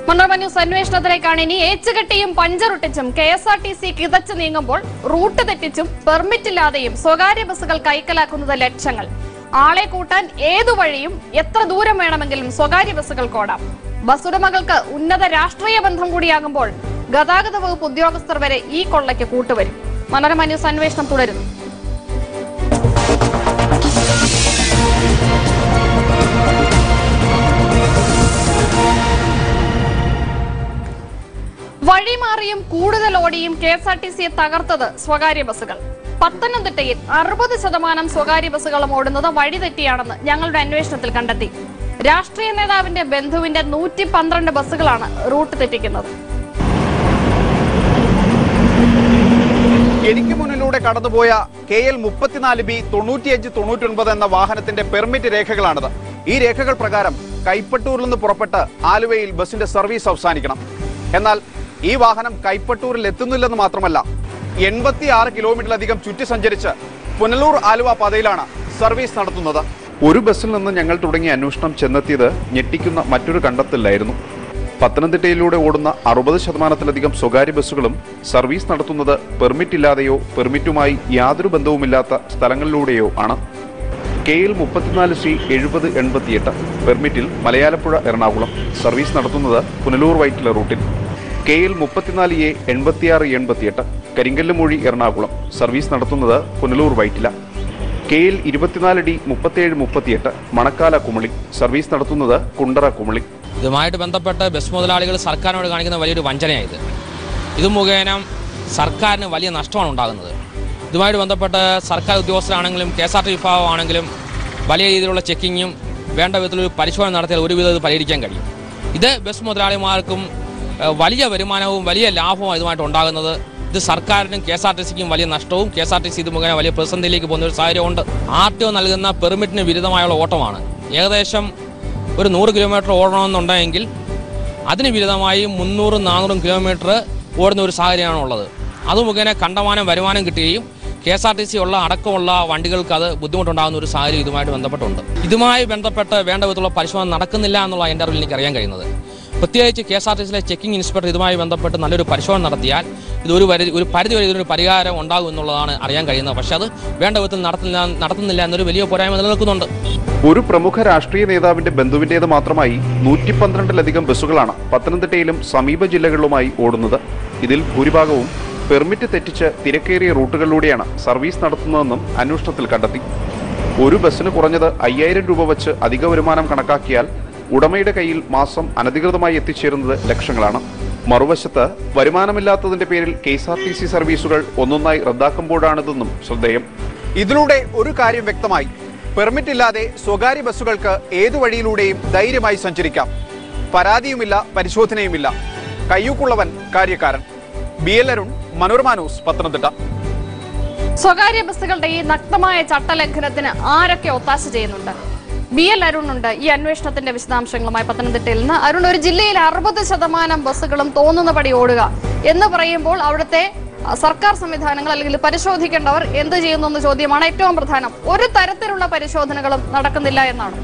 Manorama news അന്വേഷണത്തിലേക്കാണ് ഇനി ഏച്ചുകെട്ടിയും പഞ്ചറൊട്ടിച്ചും K S R T C കിതച്ചു നീങ്ങുമ്പോൾ റൂട്ട് തെറ്റിച്ചും പെർമിറ്റ് ഇല്ലാതെയും സ്വകാര്യ ബസ്സുകൾ കൈക്കലാക്കുന്നത് ലക്ഷങ്ങൾ ആളെ കൂട്ടാൻ ഏതു വഴിയും എത്ര ദൂരം വേണമെങ്കിലും സ്വകാര്യ ബസ്സുകൾക്ക് ഓടാം ബസ് ഉടമകൾക്ക് ഉന്നത രാഷ്ട്രീയ ബന്ധം കൂടിയാകുമ്പോൾ ഗതാഗത വകുപ്പ് ഉദ്യോഗസ്ഥർ വരെ ഈ കൊള്ളയ്ക്ക് കൂട്ടുവരും മനോരമ ന്യൂസ് അന്വേഷണം തുടരുന്നു വഴിമാറിയും കൂടുതൽ ഓടിയും കെ എസ് ആർ ടി സിയെ തകർത്തത് സ്വകാര്യ ബസ്സുകൾ പത്തനംതിട്ടയിൽ അറുപത് ശതമാനം സ്വകാര്യ ബസ്സുകളും ഓടുന്നത് വഴിതെറ്റിയാണെന്ന് ഞങ്ങളുടെ അന്വേഷണത്തിൽ കണ്ടെത്തി രാഷ്ട്രീയ നേതാവിന്റെ ബന്ധുവിന്റെ നൂറ്റി പന്ത്രണ്ട് ബസ്സുകളാണ് റൂട്ട് തെറ്റിക്കുന്നത് എനിക്ക് മുന്നിലൂടെ കടന്നുപോയ കെ എൽ മുപ്പത്തിനാല് ബി തൊണ്ണൂറ്റിയഞ്ച് തൊണ്ണൂറ്റൊൻപത് എന്ന വാഹനത്തിന്റെ പെർമിറ്റ് രേഖകളാണിത് ഈ രേഖകൾ പ്രകാരം കൈപ്പട്ടൂരിൽ നിന്ന് പുറപ്പെട്ട് ആലുവയിൽ ബസിന്റെ സർവീസ് അവസാനിക്കണം എന്നാൽ ഈ വാഹനം കൈപ്പട്ടൂരിൽ എത്തുന്നില്ലെന്ന് മാത്രമല്ല എൺപത്തി ആറ് കിലോമീറ്ററിലധികം ചുറ്റി സഞ്ചരിച്ച് പുനലൂർ ആലുവ പാതയിലാണ് സർവീസ് നടത്തുന്നത് ഒരു ബസ്സിൽ നിന്ന് ഞങ്ങൾ തുടങ്ങിയ അന്വേഷണം ചെന്നെത്തിയത് ഞെട്ടിക്കുന്ന മറ്റൊരു കണ്ടെത്തലായിരുന്നു പത്തനംതിട്ടയിലൂടെ ഓടുന്ന അറുപത് ശതമാനത്തിലധികം സ്വകാര്യ ബസ്സുകളും സർവീസ് നടത്തുന്നത് പെർമിറ്റ് ഇല്ലാതെയോ പെർമിറ്റുമായി യാതൊരു ബന്ധവുമില്ലാത്ത സ്ഥലങ്ങളിലൂടെയോ ആണ് കെ എൽ മുപ്പത്തിനാല് സി എഴുപത് എൺപത്തിയെട്ട് പെർമിറ്റിൽ മലയാലപ്പുഴ എറണാകുളം സർവീസ് നടത്തുന്നത് പുനലൂർ വൈറ്റില റൂട്ടിൽ കെ എൽ മുപ്പത്തിനാല് എ എൺപത്തിയാറ് എൺപത്തിയെട്ട് കരിങ്കല്ലുമൂഴി എറണാകുളം സർവീസ് നടത്തുന്നത് പുനലൂർ വൈറ്റില കെ എൽ ഇരുപത്തിനാല് ഡി മുപ്പത്തിയേഴ് മുപ്പത്തിയെട്ട് മണക്കാല കുമളി സർവീസ് നടത്തുന്നത് കുണ്ടറ കുമളി ഇതുമായിട്ട് ബന്ധപ്പെട്ട് ബസ് മുതലാളികൾ സർക്കാരിനോട് കാണിക്കുന്ന വലിയൊരു വഞ്ചനയായത് ഇത് മുഖേന സർക്കാരിന് വലിയ നഷ്ടമാണ് ഉണ്ടാകുന്നത് ഇതുമായിട്ട് ബന്ധപ്പെട്ട് സർക്കാർ ഉദ്യോഗസ്ഥരാണെങ്കിലും കെ എസ് ആർ ടി വിഭാഗമാണെങ്കിലും വലിയ രീതിയിലുള്ള ചെക്കിങ്ങും വേണ്ട വിധത്തിലൊരു പരിശോധന നടത്തിയാൽ ഒരുവിധം ഇത് പരിഹരിക്കാൻ കഴിയും ഇത് ബസ് മുതലാളിമാർക്കും ഏഹ്, വലിയ വരുമാനവും വലിയ ലാഭവും ഇതുമായിട്ട് ഉണ്ടാകുന്നത് ഇത് സർക്കാരിനും കെ എസ് ആർ ടി സിക്കും വലിയ നഷ്ടവും K S R T C ഇത് മുഖേന വലിയ പ്രതിസന്ധിയിലേക്ക് പോകുന്ന ഒരു സാഹചര്യമുണ്ട് ആർ ടി ഒ നൽകുന്ന പെർമിറ്റിന് വിരുദ്ധമായുള്ള ഓട്ടമാണ് ഏകദേശം ഒരു നൂറ് കിലോമീറ്റർ ഓടണമെന്നുണ്ടെങ്കിൽ അതിന് വിരുദ്ധമായി മുന്നൂറും നാനൂറും കിലോമീറ്റർ ഓടുന്ന ഒരു സാഹചര്യമാണ് ഉള്ളത് അത് മുഖേന കണ്ടമാനം വരുമാനം കിട്ടുകയും K S R T C ഉള്ള അടക്കമുള്ള വണ്ടികൾക്ക് അത് ബുദ്ധിമുട്ടുണ്ടാകുന്ന ഒരു സാഹചര്യം ഇതുമായിട്ട് ബന്ധപ്പെട്ടുണ്ട് ഇതുമായി ബന്ധപ്പെട്ട് വേണ്ട വിധത്തിലുള്ള പരിശോധന നടക്കുന്നില്ല എന്നുള്ള എൻ്റെ അറിവിൽ എനിക്ക് അറിയാൻ കഴിയുന്നത് പ്രത്യേകിച്ച് കെ എസ് ആർ ടി സിയിലെ ചെക്കിംഗ് ഇൻസ്പെക്ടർ ഇതുമായി ബന്ധപ്പെട്ട് നല്ലൊരു പരിശോധന നടത്തിയാൽ ഇത് ഒരു പരിധി ഒരു പരിധി വരെ ഇതിനൊരു പരിഹാരം ഉണ്ടാകും എന്നുള്ളതാണ് അറിയാൻ കഴിയുന്നത് പക്ഷേ അത് വേണ്ട വിധത്തിൽ നടത്തുന്നില്ല നടത്തുന്നില്ല എന്നൊരു വലിയ പോരായ്മ നിലനിൽക്കുന്നുണ്ട് ഒരു പ്രമുഖ രാഷ്ട്രീയ നേതാവിന്റെ ബന്ധുവിന്റേത് മാത്രമായി നൂറ്റി പന്ത്രണ്ടിലധികം ബസ്സുകളാണ് പത്തനംതിട്ടയിലും സമീപ ജില്ലകളിലുമായി ഓടുന്നത് ഇതിൽ ഭൂരിഭാഗവും പെർമിറ്റ് തെറ്റിച്ച് തിരക്കേറിയ റൂട്ടുകളിലൂടെയാണ് സർവീസ് നടത്തുന്നതെന്നും അന്വേഷണത്തിൽ കണ്ടെത്തി ഒരു ബസ്സിന് കുറഞ്ഞത് അയ്യായിരം രൂപ വച്ച് അധിക വരുമാനം കണക്കാക്കിയാൽ ഉടമയുടെ കയ്യിൽ മാസം അനധികൃതമായി എത്തിച്ചേരുന്നത് ലക്ഷങ്ങളാണ് മറുവശത്ത് വരുമാനമില്ലാത്തതിന്റെ പേരിൽ K S R T C സർവീസുകൾ ഒന്നൊന്നായി റദ്ദാക്കുമ്പോഴാണിതെന്നും ശ്രദ്ധേയം ഇതിലൂടെ ഒരു കാര്യം വ്യക്തമായി പെർമിറ്റ് ഇല്ലാതെ സ്വകാര്യ ബസ്സുകൾക്ക് ഏതു വഴിയിലൂടെയും ധൈര്യമായി സഞ്ചരിക്കാം പരാതിയുമില്ല പരിശോധനയുമില്ല കയ്യൂക്കുള്ളവൻ കാര്യക്കാരൻ B L Arun Manorama news Pathanamthitta സ്വകാര്യ ബസ്സുകളുടെ ഈ നഗ്നമായ ചട്ടലംഘനത്തിന് ആരൊക്കെ ഒത്താശ ചെയ്യുന്നുണ്ട് ബി എൽ അരുൺ ഉണ്ട് ഈ അന്വേഷണത്തിന്റെ വിശദാംശങ്ങളുമായി പത്തനംതിട്ടയിൽ നിന്ന് അരുൺ ഒരു ജില്ലയിൽ അറുപത് ശതമാനം ബസ്സുകളും തോന്നുന്നപടി ഓടുക എന്ന് പറയുമ്പോൾ അവിടുത്തെ അഹ്, സർക്കാർ സംവിധാനങ്ങൾ അല്ലെങ്കിൽ പരിശോധിക്കേണ്ടവർ എന്ത് ചെയ്യുന്നു എന്ന ചോദ്യമാണ് ഏറ്റവും പ്രധാനം ഒരു തരത്തിലുള്ള പരിശോധനകളും നടക്കുന്നില്ല എന്നാണ്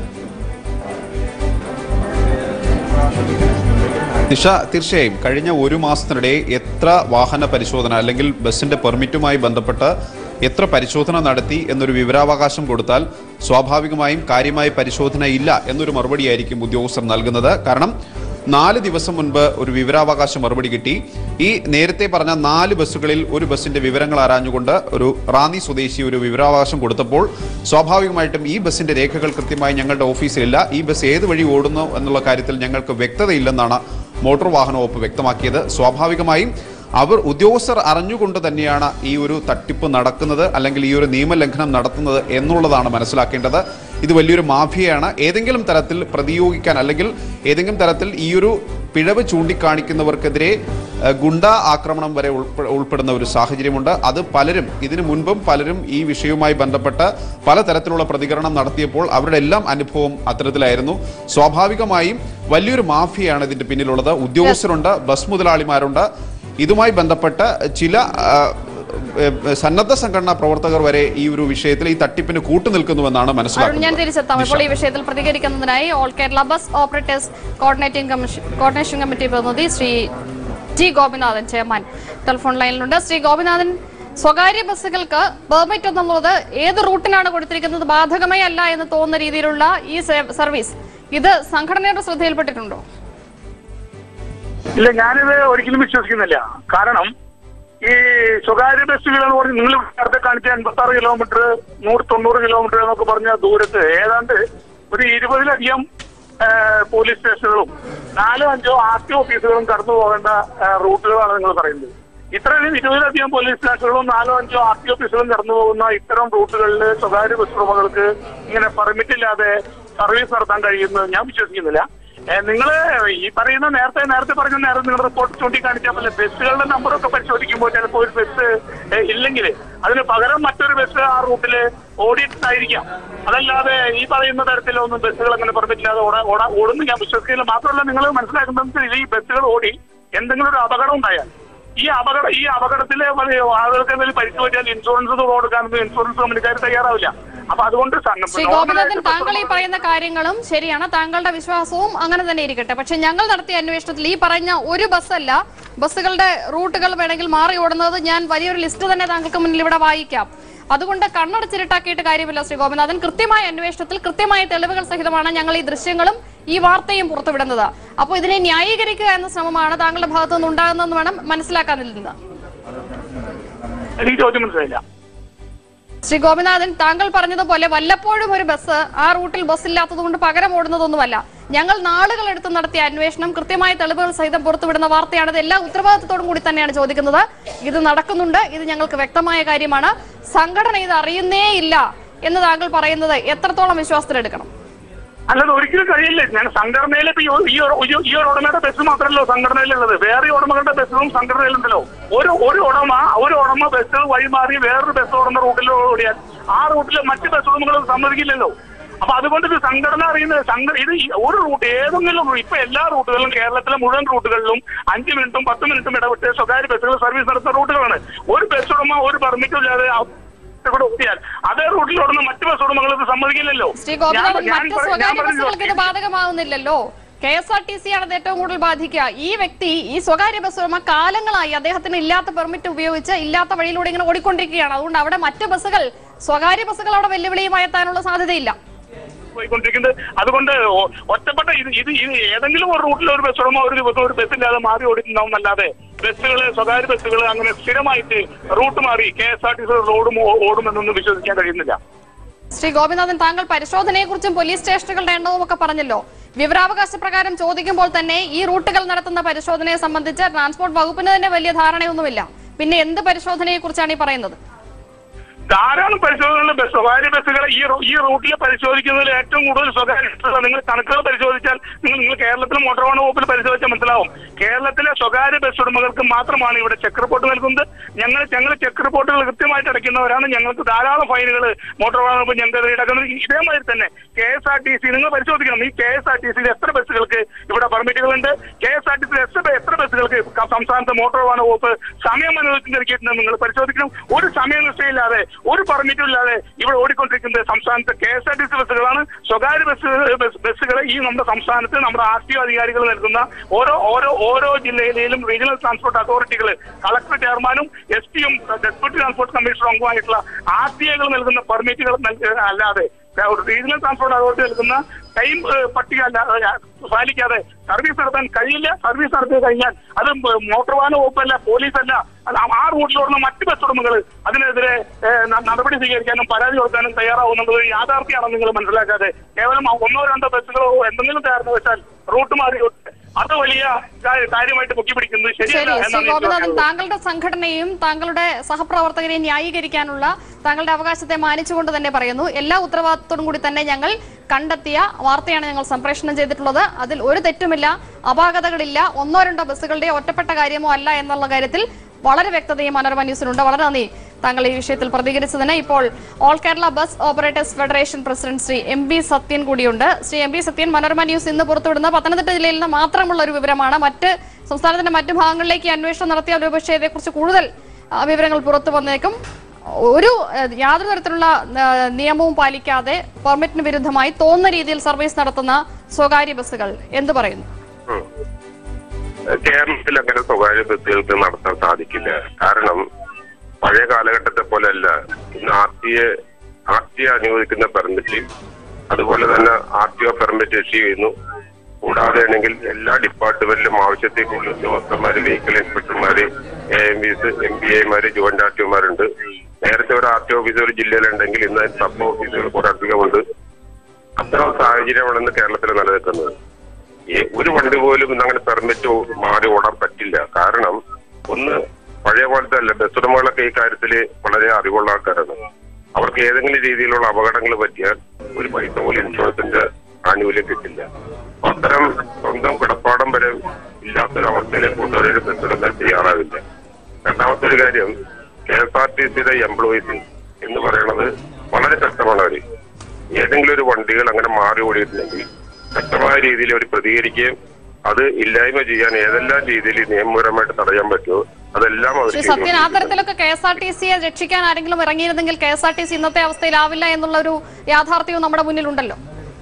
നിഷ തീർച്ചയായും കഴിഞ്ഞ ഒരു മാസത്തിനിടെ എത്ര വാഹന പരിശോധന അല്ലെങ്കിൽ ബസിന്റെ പെർമിറ്റുമായി ബന്ധപ്പെട്ട് എത്ര പരിശോധന നടത്തി എന്നൊരു വിവരാവകാശം കൊടുത്താൽ സ്വാഭാവികമായും കാര്യമായ പരിശോധന ഇല്ല എന്നൊരു മറുപടിയായിരിക്കും ഉദ്യോഗസ്ഥർ നൽകുന്നത് കാരണം നാല് ദിവസം മുൻപ് ഒരു വിവരാവകാശ മറുപടി കിട്ടി ഈ നേരത്തെ പറഞ്ഞ നാല് ബസ്സുകളിൽ ഒരു ബസ്സിന്റെ വിവരങ്ങൾ ആരാഞ്ഞുകൊണ്ട് ഒരു റാന്നി സ്വദേശി ഒരു വിവരാവകാശം കൊടുത്തപ്പോൾ സ്വാഭാവികമായിട്ടും ഈ ബസ്സിന്റെ രേഖകൾ കൃത്യമായി ഞങ്ങളുടെ ഓഫീസിലില്ല ഈ ബസ് ഏത് വഴി ഓടുന്നു എന്നുള്ള കാര്യത്തിൽ ഞങ്ങൾക്ക് വ്യക്തതയില്ലെന്നാണ് മോട്ടോർ വാഹന വകുപ്പ് വ്യക്തമാക്കിയത് സ്വാഭാവികമായും അവർ ഉദ്യോഗസ്ഥർ അറിഞ്ഞുകൊണ്ട് തന്നെയാണ് ഈ ഒരു തട്ടിപ്പ് നടക്കുന്നത് അല്ലെങ്കിൽ ഈ ഒരു നിയമലംഘനം നടത്തുന്നത് എന്നുള്ളതാണ് മനസ്സിലാക്കേണ്ടത് ഇത് വലിയൊരു മാഫിയയാണ് ഏതെങ്കിലും തരത്തിൽ പ്രതിയോഗിക്കാൻ അല്ലെങ്കിൽ ഏതെങ്കിലും തരത്തിൽ ഈ ഒരു പിഴവ് ചൂണ്ടിക്കാണിക്കുന്നവർക്കെതിരെ ഏഹ്, ഗുണ്ട ആക്രമണം വരെ ഉൾപ്പെ- ഉൾപ്പെടുന്ന ഒരു സാഹചര്യമുണ്ട് അത് പലരും ഇതിനു മുൻപും പലരും ഈ വിഷയവുമായി ബന്ധപ്പെട്ട് പലതരത്തിലുള്ള പ്രതികരണം നടത്തിയപ്പോൾ അവരുടെ എല്ലാം അനുഭവം അത്തരത്തിലായിരുന്നു സ്വാഭാവികമായും വലിയൊരു മാഫിയയാണ് ഇതിന്റെ പിന്നിലുള്ളത് ഉദ്യോഗസ്ഥരുണ്ട് ബസ് മുതലാളിമാരുണ്ട് ഇതുമായി ബന്ധപ്പെട്ട് ചില ആ, ഏഹ്, സന്നദ്ധ സംഘടനാ പ്രവർത്തകർ വരെ ഈ ഒരു വിഷയത്തിൽ ഈ തട്ടിപ്പിന് കൂട്ടുനിൽക്കുന്നുവെന്നാണ് അരുൺ ഞാൻ മനസ്സിലാക്കുന്നത് തിരിച്ചെത്താം ഇപ്പോൾ ഈ വിഷയത്തിൽ പ്രതികരിക്കുന്നതിനായി all Kerala bus operators coordinating commission coordination committee പ്രതിനിധി Shri G Gopinathan chairman telephone ലൈനിലുണ്ട് ശ്രീ ഗോപിനാഥൻ സ്വകാര്യ ബസ്സുകൾക്ക് പെർമിറ്റ് എന്നുള്ളത് ഏത് റൂട്ടിനാണ് കൊടുത്തിരിക്കുന്നത് ബാധകമേ അല്ല എന്ന് തോന്നുന്ന രീതിയിലുള്ള ഈ സേ- സർവീസ് ഇത് സംഘടനയുടെ ശ്രദ്ധയിൽപ്പെട്ടിട്ടുണ്ടോ ഇല്ല ഞാനിത് ഒരിക്കലും വിശ്വസിക്കുന്നില്ല കാരണം ഈ സ്വകാര്യ ബസ്സുകൾ എന്ന് പറഞ്ഞ് നിങ്ങൾ നേരത്തെ കാണിച്ച എൺപത്തി ആറ് കിലോമീറ്റർ നൂറ് തൊണ്ണൂറ് കിലോമീറ്റർ എന്നൊക്കെ പറഞ്ഞ ദൂരത്ത് ഏതാണ്ട് ഒരു ഇരുപതിലധികം ആ, പോലീസ് സ്റ്റേഷനുകളും നാലോ അഞ്ചോ ആർ ടി ഓഫീസുകളും കടന്നു പോകേണ്ട ആ, റൂട്ടുകളാണ് നിങ്ങൾ പറയുന്നത് ഇത്രയും ഇരുപതിലധികം പോലീസ് സ്റ്റേഷനുകളും നാലോ അഞ്ചോ ആർ ടി ഓഫീസുകളും കടന്നു പോകുന്ന ഇത്തരം റൂട്ടുകളിൽ സ്വകാര്യ ബസ് ഉടമകൾക്ക് ഇങ്ങനെ പെർമിറ്റ് ഇല്ലാതെ സർവീസ് നടത്താൻ കഴിയുമെന്ന് ഞാൻ വിശ്വസിക്കുന്നില്ല നിങ്ങൾ ഈ പറയുന്ന നേരത്തെ നേരത്തെ പറഞ്ഞ നേരം നിങ്ങൾ റിപ്പോർട്ട് ചൂണ്ടിക്കാണിച്ചാൽ പോലെ ബസ്സുകളുടെ നമ്പറൊക്കെ പരിശോധിക്കുമ്പോൾ ചിലപ്പോൾ ഒരു ബസ് ഇല്ലെങ്കിൽ അതിന് പകരം മറ്റൊരു ബസ് ആ റൂട്ടിൽ ഓടിയിട്ടായിരിക്കാം അതല്ലാതെ ഈ പറയുന്ന തരത്തിലൊന്നും ബസ്സുകൾ അങ്ങനെ പറഞ്ഞിട്ടില്ലാതെ ഓടാ ഓടാ ഓടുന്നു ഞാൻ വിശ്വസിക്കില്ല മാത്രമല്ല നിങ്ങൾ മനസ്സിലാക്കുന്നത് ഈ ബസ്സുകൾ ഓടി എന്തെങ്കിലും ഒരു അപകടം ഉണ്ടായാൽ ഈ അപകട ഈ അപകടത്തിലെ ആളുകൾക്ക് എന്തെങ്കിലും പരിക്ക് പറ്റിയാൽ ഇൻഷുറൻസ് തുക കൊടുക്കാനൊന്നും ഇൻഷുറൻസ് കമ്പനിക്കാർ തയ്യാറാവില്ല അപ്പൊ അതുകൊണ്ട് സംഘം- ശ്രീ ഗോപിനാഥൻ താങ്കൾ ഈ പറയുന്ന കാര്യങ്ങളും ശരിയാണ് താങ്കളുടെ വിശ്വാസവും അങ്ങനെ തന്നെ ഇരിക്കട്ടെ പക്ഷെ ഞങ്ങൾ നടത്തിയ അന്വേഷണത്തിൽ ഈ പറഞ്ഞ ഒരു ബസ്സല്ല ബസ്സുകളുടെ റൂട്ടുകൾ വേണമെങ്കിൽ മാറി ഓടുന്നത് ഞാൻ വലിയൊരു ലിസ്റ്റ് തന്നെ താങ്കൾക്ക് മുന്നിൽ ഇവിടെ വായിക്കാം അതുകൊണ്ട് കണ്ണടച്ചിരുട്ടാക്കിയിട്ട് കാര്യമില്ല ശ്രീ ഗോപിനാഥൻ കൃത്യമായ അന്വേഷണത്തിൽ കൃത്യമായ തെളിവുകൾ സഹിതമാണ് ഞങ്ങൾ ഈ ദൃശ്യങ്ങളും ഈ വാർത്തയും പുറത്തുവിടുന്നത് അപ്പോൾ ഇതിനെ ന്യായീകരിക്കുക എന്ന ശ്രമമാണ് താങ്കളുടെ ഭാഗത്തു നിന്ന് ഉണ്ടാകുന്നതെന്ന് വേണം മനസ്സിലാക്കാൻ നിന്ന് എനിക്ക് ചോദ്യം മനസ്സിലായില്ല ശ്രീ ഗോപിനാഥൻ താങ്കൾ പറഞ്ഞതുപോലെ വല്ലപ്പോഴും ഒരു ബസ് ആ റൂട്ടിൽ ബസ് ഇല്ലാത്തത് കൊണ്ട് പകരം ഓടുന്നതൊന്നുമല്ല ഞങ്ങൾ നാളുകൾ എടുത്ത് നടത്തിയ അന്വേഷണം കൃത്യമായ തെളിവുകൾ സഹിതം പുറത്തുവിടുന്ന വാർത്തയാണ് ഇത് എല്ലാ ഉത്തരവാദിത്തത്തോടും കൂടി തന്നെയാണ് ചോദിക്കുന്നത് ഇത് നടക്കുന്നുണ്ട് ഇത് ഞങ്ങൾക്ക് വ്യക്തമായ കാര്യമാണ് സംഘടന ഇത് അറിയുന്നേ ഇല്ല എന്ന് താങ്കൾ പറയുന്നത് എത്രത്തോളം വിശ്വാസത്തിലെടുക്കണം അല്ലാതെ ഒരിക്കലും കഴിയില്ല ഞാൻ സംഘടനയിൽ ഇപ്പൊ ഈ ഒരു- ഈ ഒരു- ഈ ഒരു- ഈ ഒരു ഉടമയുടെ ബസ് മാത്രമല്ലോ സംഘടനയിലുള്ളത് വേറെ ഉടമകളുടെ ബസ്സും സംഘടനയിലുണ്ടല്ലോ ഒരു ഒരു ഉടമ ഒരു ഉടമ ബസ് വഴിമാറി വേറൊരു ബസ് ഓടുന്ന റൂട്ടിൽ ഓടിയാൽ ആ റൂട്ടിൽ മറ്റ് ബസ് ഉടമകൾ സമ്മതിക്കില്ലല്ലോ അപ്പൊ അതുകൊണ്ട് ഇത് സംഘടന അറിയുന്നത് സംഘ ഇത് ഈ ഒരു റൂട്ട് ഏതെങ്കിലും റൂ- ഇപ്പൊ എല്ലാ റൂട്ടുകളിലും കേരളത്തിലെ മുഴുവൻ റൂട്ടുകളിലും അഞ്ച് മിനിറ്റും പത്ത് മിനിറ്റും ഇടവിട്ട് സ്വകാര്യ ബസ്സുകൾ സർവീസ് നടത്തുന്ന റൂട്ടുകളാണ് ഒരു ബസ് ഉടമ ഒരു പെർമിറ്റും ഇല്ലാതെ ആ കൂടെ ഓടിയാൽ അതേ റൂട്ടിൽ ഓടുന്ന മറ്റ് ബസ് ഉടമകൾ ഇത് സമ്മതിക്കില്ലല്ലോ ശ്രീ ഞാൻ- ഗോപിനാഥൻ ഞാൻ മറ്റ് പറ- ഞാൻ സ്വകാര്യ പറഞ്ഞത് ബസ്സുകൾക്ക് ഇത് ബാധകമാവുന്നില്ലല്ലോ K S R T C ആണ് ഇത് ഏറ്റവും കൂടുതൽ ബാധിക്കുക ഈ വ്യക്തി ഈ സ്വകാര്യ ബസ് ഉടമ കാലങ്ങളായി അദ്ദേഹത്തിന് ഇല്ലാത്ത പെർമിറ്റ് ഉപയോഗിച്ച് ഇല്ലാത്ത വഴിയിലൂടെ ഇങ്ങനെ ഓടിക്കൊണ്ടിരിക്കുകയാണ് അതുകൊണ്ട് അവിടെ മറ്റ് ബസ്സുകൾ സ്വകാര്യ ബസ്സുകൾ അവിടെ വെല്ലുവിളിയുമായി എത്താനുള്ള സാധ്യതയില്ല പോയിക്കൊണ്ടിരിക്കുന്നത് അതുകൊണ്ട് ഒ- ഒറ്റപ്പെട്ട ഇത് ഇത് ഇത് ഏതെങ്കിലും ഒരു റൂട്ടിൽ ഒരു ബസ് ഉടമ ഒരു ദിവസം ഒരു ബസ്സില്ലാതെ മാറി ഓടിക്കുന്നുണ്ടാവും അല്ലാതെ ബസ്സുകള് സ്വകാര്യ ബസ്സുകൾ അങ്ങനെ സ്ഥിരമായിട്ട് റൂട്ട് മാറി K S R T C റോഡും ഓ- ഓടുമെന്നൊന്നും വിശ്വസിക്കാൻ കഴിയുന്നില്ല ശ്രീ ഗോപിനാഥൻ താങ്കൾ പരിശോധനയെ കുറിച്ചും പോലീസ് സ്റ്റേഷനുകളുടെ എണ്ണവും ഒക്കെ പറഞ്ഞല്ലോ വിവരാവകാശ പ്രകാരം ചോദിക്കുമ്പോൾ തന്നെ ഈ റൂട്ടുകൾ നടത്തുന്ന പരിശോധനയെ സംബന്ധിച്ച് ട്രാൻസ്പോർട്ട് വകുപ്പിന് തന്നെ വലിയ ധാരണയൊന്നുമില്ല പിന്നെ എന്ത് പരിശോധനയെ കുറിച്ചാണ് ഈ പറയുന്നത് ധാരാളം പരിശോധനകൾ ബസ് സ്വകാര്യ ബസ്സുകൾ ഈ റൂ- ഈ റൂട്ടിൽ പരിശോധിക്കുന്നതിൽ ഏറ്റവും കൂടുതൽ സ്വകാര്യ ബസ്സുകൾ നിങ്ങൾ കണക്കുകൾ പരിശോധിച്ചാൽ നിങ്ങൾ നിങ്ങൾ കേരളത്തിലെ മോട്ടോർ വാഹന വകുപ്പിൽ പരിശോധിച്ചാൽ മനസ്സിലാവും കേരളത്തിലെ സ്വകാര്യ ബസ് ഉടമകൾക്ക് മാത്രമാണ് ഇവിടെ ചെക്ക് റിപ്പോർട്ട് നൽകുന്നത് ഞങ്ങൾ ഞങ്ങൾ ചെക്ക് റിപ്പോർട്ടുകൾ കൃത്യമായിട്ട് അടയ്ക്കുന്നവരാണ് ഞങ്ങൾക്ക് ധാരാളം ഫൈനുകൾ മോട്ടോർ വാഹന വകുപ്പ് ഞങ്ങൾക്ക് ഈടാക്കുന്നത് ഇതേമാതിരി തന്നെ K S R T C നിങ്ങൾ പരിശോധിക്കണം ഈ കെ എസ് ആർ ടി സിയിൽ എത്ര ബസ്സുകൾക്ക് ഇവിടെ പെർമിറ്റുകളുണ്ട് കെ എസ് ആർ ടി സിയിൽ എത്ര എത്ര ബസ്സുകൾക്ക് ക- സംസ്ഥാനത്തെ മോട്ടോർ വാഹന വകുപ്പ് സമയം അനുവദിച്ച് നൽകിയിട്ടുണ്ട് നിങ്ങൾ പരിശോധിക്കണം ഒരു സമയ നിശ്ചയില്ലാതെ ഒരു പെർമിറ്റും ഇല്ലാതെ ഇവിടെ ഓടിക്കൊണ്ടിരിക്കുന്നത് സംസ്ഥാനത്തെ K S R T C ബസ്സുകളാണ് സ്വകാര്യ ബസ് ബസ്- ബസ്സുകളെ ഈ നമ്മുടെ സംസ്ഥാനത്ത് നമ്മുടെ ആർ ടി ഒ അധികാരികൾ നൽകുന്ന ഓരോ ഓരോ ഓരോ ജില്ലയിലെയും റീജിയണൽ ട്രാൻസ്പോർട്ട് അതോറിറ്റികൾ കളക്ടർ ചെയർമാനും എസ് പിയും ഡെപ്യൂട്ടി ട്രാൻസ്പോർട്ട് കമ്മീഷണർ അംഗമായിട്ടുള്ള ആർ ടി ഐകൾ നൽകുന്ന പെർമിറ്റുകൾ നൽക- അല്ലാതെ റീജിയണൽ ട്രാൻസ്പോർട്ട് അതോറിറ്റി നൽകുന്ന ടൈം ഏഹ്, പട്ടിക അല്ല- ഏഹ്, പാലിക്കാതെ സർവീസ് നടത്താൻ കഴിയില്ല സർവീസ് നടത്തി കഴിഞ്ഞാൽ അത് മോട്ടോർ വാഹന വകുപ്പല്ല പോലീസല്ല അത് ആ- ആ റൂട്ടിലോടുന്ന മറ്റ് ബസ് ഉടമകൾ അതിനെതിരെ ഏഹ്, ന- നടപടി സ്വീകരിക്കാനും പരാതി കൊടുക്കാനും തയ്യാറാവുന്നത് ഒരു യാഥാർത്ഥ്യമാണെന്ന് നിങ്ങൾ മനസ്സിലാക്കാതെ കേവലം ഒന്നോ രണ്ടോ ബസ്സുകളോ എന്തെങ്കിലും കാരണവശാൽ റൂട്ട് മാറി അത് വലിയ കാ- കാര്യമായിട്ട് പൊക്കി പിടിക്കുന്നത് ശരി ശരിയല്ല ശ്രീ എന്നാണ് എനിക്ക് ഗോപിനാഥൻ പറയാനുള്ളത്. താങ്കളുടെ സംഘടനയും താങ്കളുടെ സഹപ്രവർത്തകരെയും ന്യായീകരിക്കാനുള്ള താങ്കളുടെ അവകാശത്തെ മാനിച്ചുകൊണ്ട് തന്നെ പറയുന്നു എല്ലാ ഉത്തരവാദിത്തോടും കൂടി തന്നെ ഞങ്ങൾ കണ്ടെത്തിയ വാർത്തയാണ് ഞങ്ങൾ സംപ്രേഷണം ചെയ്തിട്ടുള്ളത് അതിൽ ഒരു തെറ്റുമില്ല അപാകതകളില്ല ഒന്നോ രണ്ടോ ബസ്സുകളുടെ ഒറ്റപ്പെട്ട കാര്യമോ അല്ല എന്നുള്ള കാര്യത്തിൽ വളരെ വ്യക്തതയും മനോരമ ന്യൂസിനുണ്ട് വളരെ നന്ദി താങ്കൾ ഈ വിഷയത്തിൽ പ്രതികരിച്ചതിന് ഇപ്പോൾ all Kerala bus operators federation president Shri M B Sathyan കൂടിയുണ്ട് Shri M B Sathyan Manorama news ഇന്ന് പുറത്തുവിടുന്ന പത്തനംതിട്ട ജില്ലയിൽ നിന്ന് മാത്രമുള്ള ഒരു വിവരമാണ് മറ്റ് സംസ്ഥാനത്തിന്റെ മറ്റു ഭാഗങ്ങളിലേക്ക് ഈ അന്വേഷണം നടത്തിയാൽ ഒരുപക്ഷെ ഇതേക്കുറിച്ച് കൂടുതൽ ആ, വിവരങ്ങൾ പുറത്തു വന്നേക്കും ഒരു ഏഹ്, യാതൊരു തരത്തിലുള്ള ഏഹ്, നിയമവും പാലിക്കാതെ പെർമിറ്റിന് വിരുദ്ധമായി തോന്നുന്ന രീതിയിൽ സർവീസ് നടത്തുന്ന സ്വകാര്യ ബസ്സുകൾ എന്തു പറയുന്നു ഉം. കേരളത്തിൽ അങ്ങനെ സ്വകാര്യ ബസ്സുകൾക്ക് നടത്താൻ സാധിക്കില്ല കാരണം പഴയ കാലഘട്ടത്തെ പോലെയല്ല ഇന്ന് R T A R T അനുവദിക്കുന്ന പെർമിറ്റ് അതുപോലെ തന്നെ R T O permit issue ചെയ്യുന്നു കൂടാതെ ആണെങ്കിൽ എല്ലാ ഡിപ്പാർട്ട്മെന്റിലും ആവശ്യത്തേക്കുള്ള ഉദ്യോഗസ്ഥന്മാര് വെഹിക്കിൾ ഇൻസ്പെക്ടർമാര് എ എം വിസ് എം ബി എമാര് ജോയിന്റ് ആർ ടി ഒമാരുണ്ട് നേരത്തെ ഒരു ആർ ടി ഓഫീസർ ഒരു ജില്ലയിലുണ്ടെങ്കിൽ ഇന്ന് സബ് ഓഫീസുകൾ കുറെ അധികമുണ്ട് അത്തരം സാഹചര്യമാണ് ഇന്ന് കേരളത്തിൽ നിലനിൽക്കുന്നത് ഈ ഒരു വണ്ടി പോലും ഇന്ന് അങ്ങനെ പെർമിറ്റ് മാറി ഓടാൻ പറ്റില്ല കാരണം ഒന്ന് പഴയ പോലത്തെ അല്ല ബസ് ഉടമകളൊക്കെ ഈ കാര്യത്തിൽ വളരെ അറിവുള്ള ആൾക്കാരാണ് അവർക്ക് ഏതെങ്കിലും രീതിയിലുള്ള അപകടങ്ങൾ പറ്റിയാൽ ഒരു പൈസ പോലും ഇൻഷുറൻസിന്റെ ആനുകൂല്യം കിട്ടില്ല അത്തരം സ്വന്തം കിടപ്പാടം വരെ ഇല്ലാത്തൊരു അവസ്ഥയിലേക്ക് കൊണ്ടുവരാൻ ബസ് ഉടമകൾ തയ്യാറാവില്ല രണ്ടാമത്തെ ഒരു കാര്യം കെ എസ് ആർ ടി സിയുടെ എംപ്ലോയീസ് എന്ന് പറയുന്നത് വളരെ ശക്തമാണ് അവര് ഏതെങ്കിലും ഒരു വണ്ടികൾ അങ്ങനെ മാറി ഓടിയിട്ടുണ്ടെങ്കിൽ ശക്തമായ രീതിയിൽ അവർ പ്രതികരിക്കുകയും അത് ഇല്ലായ്മ ചെയ്യാൻ ഏതെല്ലാം രീതിയിൽ നിയമപരമായിട്ട് തടയാൻ പറ്റുമോ അതെല്ലാം അവർ ശ്രീ സത്യൻ ആ തരത്തിലൊക്കെ കെ എസ് ആർ ടി സിയെ രക്ഷിക്കാൻ ആരെങ്കിലും ഇറങ്ങിയിരുന്നെങ്കിൽ K S R T C ഇന്നത്തെ അവസ്ഥയിലാവില്ല എന്നുള്ള ഒരു യാഥാർത്ഥ്യവും നമ്മുടെ മുന്നിലുണ്ടല്ലോ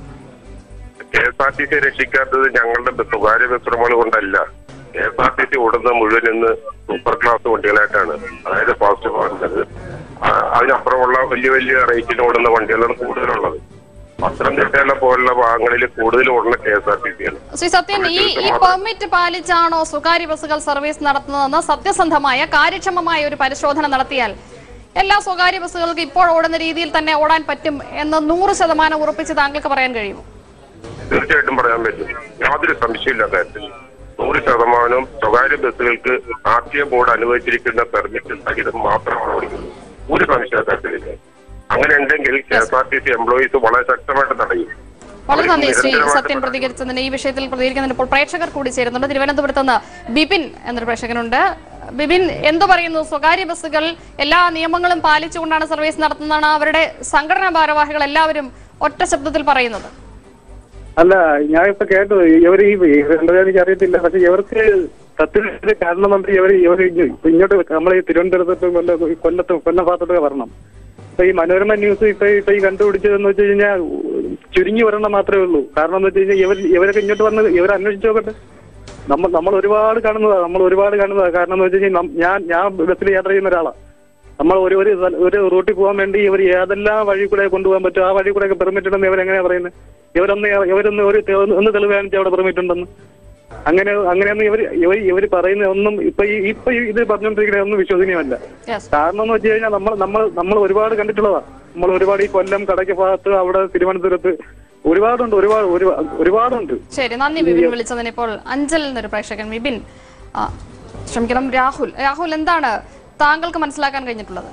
K S R T C രക്ഷിക്കാത്തത് ഞങ്ങളുടെ ബസ് സ്വകാര്യ ബസ് ഉടമകൾ കൊണ്ടല്ല K S R T C ഓടുന്ന മുഴുവൻ ഇന്ന് സൂപ്പർ ക്ലാസ് വണ്ടികളായിട്ടാണ് അതായത് ഫാസ്റ്റ് പോകുന്നത് അതിനപ്പുറമുള്ള വലിയ വലിയ റേറ്റിൽ ഓടുന്ന വണ്ടികളാണ് കൂടുതലുള്ളത് പത്തനംതിട്ടയിലെ പോലുള്ള ഭാഗങ്ങളിൽ കൂടുതൽ ഓടുന്ന K S R T C ആണ് ശ്രീ സത്യൻ ഈ ഈ പെർമിറ്റ് പാലിച്ചാണോ സ്വകാര്യ ബസ്സുകൾ സർവീസ് നടത്തുന്നതെന്ന് സത്യസന്ധമായ കാര്യക്ഷമമായ ഒരു പരിശോധന നടത്തിയാൽ എല്ലാ സ്വകാര്യ ബസ്സുകൾക്കും ഇപ്പോൾ ഓടുന്ന രീതിയിൽ തന്നെ ഓടാൻ പറ്റും എന്ന് നൂറ് ശതമാനം ഉറപ്പിച്ച് താങ്കൾക്ക് പറയാൻ കഴിയുമോ തീർച്ചയായിട്ടും പറയാൻ പറ്റും യാതൊരു സംശയമില്ല കാര്യത്തിൽ നൂറ് ശതമാനം സ്വകാര്യ ബസ്സുകൾക്ക് ആർ ടി എ ബോർഡ് അനുവദിച്ചിരിക്കുന്ന പെർമിറ്റ് സഹിതം മാത്രമാണ് ഓടിക്കുന്നത് ഒരു സംശയ കാര്യത്തിലില്ല അങ്ങനെ ഉണ്ടെങ്കിൽ K S R T C employees വളരെ ശക്തമായിട്ട് തടയും വളരെ നന്ദി ശ്രീ നിരന്തരമായിട്ട് സത്യൻ പ്രതികരിച്ചതിന് ഈ വിഷയത്തിൽ പ്രതികരിക്കുന്നതിന് ഇപ്പോൾ പ്രേക്ഷകർ കൂടി ചേരുന്നുണ്ട് തിരുവനന്തപുരത്ത് നിന്ന് ബിപിൻ എന്നൊരു പ്രേക്ഷകനുണ്ട് ബിപിൻ എന്തു പറയുന്നു സ്വകാര്യ ബസ്സുകൾ എല്ലാ നിയമങ്ങളും പാലിച്ചുകൊണ്ടാണ് സർവീസ് നടത്തുന്നതാണ് അവരുടെ സംഘടനാ ഭാരവാഹികൾ എല്ലാവരും ഒറ്റ ശബ്ദത്തിൽ പറയുന്നത് അല്ല ഞാൻ ഇപ്പൊ കേട്ടു ഇവർ ഈ എന്താ എനിക്ക് അറിയത്തില്ല പക്ഷെ ഇവർക്ക് സത്യത്തിൽ കാരണം മന്ത്രി ഇവർ ഇവർ ഇപ്പൊ ഇങ്ങോട്ട് നമ്മളെ ഈ തിരുവനന്തപുരത്തോട്ടും കൊല്ല കൊല്ലത്തും കൊല്ലം ഭാഗത്തോട്ടൊക്കെ വരണം ഇപ്പൊ ഈ മനോരമ ന്യൂസ് ഇപ്പൊ ഇപ്പൊ ഈ കണ്ടുപിടിച്ചതെന്ന് വെച്ച് കഴിഞ്ഞാൽ ചുരുങ്ങി വരണം മാത്രമേ ഉള്ളൂ കാരണം എന്ന് വെച്ച് കഴിഞ്ഞാൽ ഇവർ ഇവരൊക്കെ ഇങ്ങോട്ട് വന്ന് ഇവർ അന്വേഷിച്ച് നോക്കട്ടെ നമ്മൾ നമ്മൾ ഒരുപാട് കാണുന്നതാ നമ്മൾ ഒരുപാട് കാണുന്നതാ കാരണം എന്ന് വെച്ച് കഴിഞ്ഞാൽ നം- ഞാൻ ഞാൻ ബസ്സിൽ യാത്ര ചെയ്യുന്ന ഒരാളാ നമ്മൾ ഒരു ഒരു സ്ഥല- ഒരു റൂട്ടിൽ പോകാൻ വേണ്ടി ഇവർ ഏതെല്ലാം വഴി കൂടെ കൊണ്ടുപോകാൻ പറ്റും ആ വഴി കൂടെ ഒക്കെ പെർമിറ്റ് ഉണ്ടെന്ന് ഇവരെങ്ങനെയാ പറയുന്നത് ഇവരൊന്ന് ഇവരൊന്ന് ഒരു തെ- ഒന്ന് തെളിവ് കാണിച്ച് അവിടെ പെർമിറ്റ് ഉണ്ടെന്ന് അങ്ങനെ അങ്ങനെയൊന്നും ഇവർ ഇവർ ഇവർ പറയുന്ന ഒന്നും ഇപ്പൊ ഈ ഇപ്പൊ ഈ ഇത് പറഞ്ഞുകൊണ്ടിരിക്കുന്നത് ഒന്നും വിശ്വസനീയമല്ല യെസ് കാരണം എന്ന് വെച്ച് കഴിഞ്ഞാൽ നമ്മൾ നമ്മൾ നമ്മൾ ഒരുപാട് കണ്ടിട്ടുള്ളതാ നമ്മൾ ഒരുപാട് ഈ കൊല്ലം കടയ്ക്ക് ഭാഗത്ത് അവിടെ തിരുവനന്തപുരത്ത് ഒരുപാടുണ്ട് ഒരുപാട് ഒരുപാ- ഒരുപാടുണ്ട് ശരി നന്ദി ബിപിൻ വിളിച്ചതിന് ഇപ്പോൾ അഞ്ചൽ എന്നൊരു പ്രേക്ഷകൻ ബിപിൻ ആ, ക്ഷമിക്കണം രാഹുൽ രാഹുൽ എന്താണ് താങ്കൾക്ക് മനസ്സിലാക്കാൻ കഴിഞ്ഞിട്ടുള്ളത്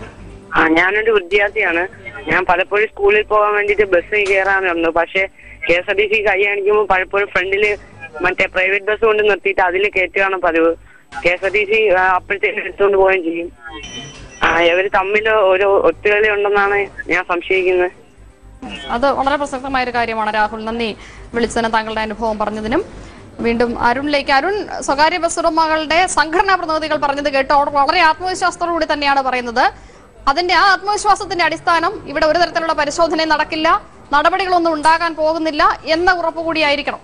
ആ ഞാനൊരു വിദ്യാർത്ഥിയാണ് ഞാൻ പലപ്പോഴും സ്കൂളിൽ പോകാൻ വേണ്ടിയിട്ട് ബസ്സിൽ കയറാറുണ്ട് പക്ഷെ K S R T C കൈ കാണിക്കുമ്പോൾ പലപ്പോഴും ഫ്രണ്ടില് മറ്റേ പ്രൈവറ്റ് ബസ് കൊണ്ട് നിർത്തിയിട്ട് അതിൽ കയറ്റുകയാണ് പതിവ് K S R T C അപ്പോഴത്തേക്ക് എടുത്തുകൊണ്ട് പോവുകയും ചെയ്യും ആ ഇവർ തമ്മിൽ ഒരു ഒത്തുകളി ഉണ്ടെന്നാണ് ഞാൻ സംശയിക്കുന്നത് അത് വളരെ പ്രസക്തമായ ഒരു കാര്യമാണ് രാഹുൽ നന്ദി വിളിച്ചതിന് താങ്കളുടെ അനുഭവം പറഞ്ഞതിനും വീണ്ടും അരുണിലേക്ക് അരുൺ സ്വകാര്യ ബസ് ഉടമകളുടെ സംഘടനാ പ്രതിനിധികൾ പറഞ്ഞത് കേട്ട് അവർ വളരെ ആത്മവിശ്വാസത്തോടുകൂടി തന്നെയാണ് പറയുന്നത് അതിന്റെ ആ ആത്മവിശ്വാസത്തിന്റെ അടിസ്ഥാനം ഇവിടെ ഒരു തരത്തിലുള്ള പരിശോധന നടക്കില്ല നടപടികളൊന്നും ഉണ്ടാകാൻ പോകുന്നില്ല എന്ന ഉറപ്പുകൂടിയായിരിക്കണം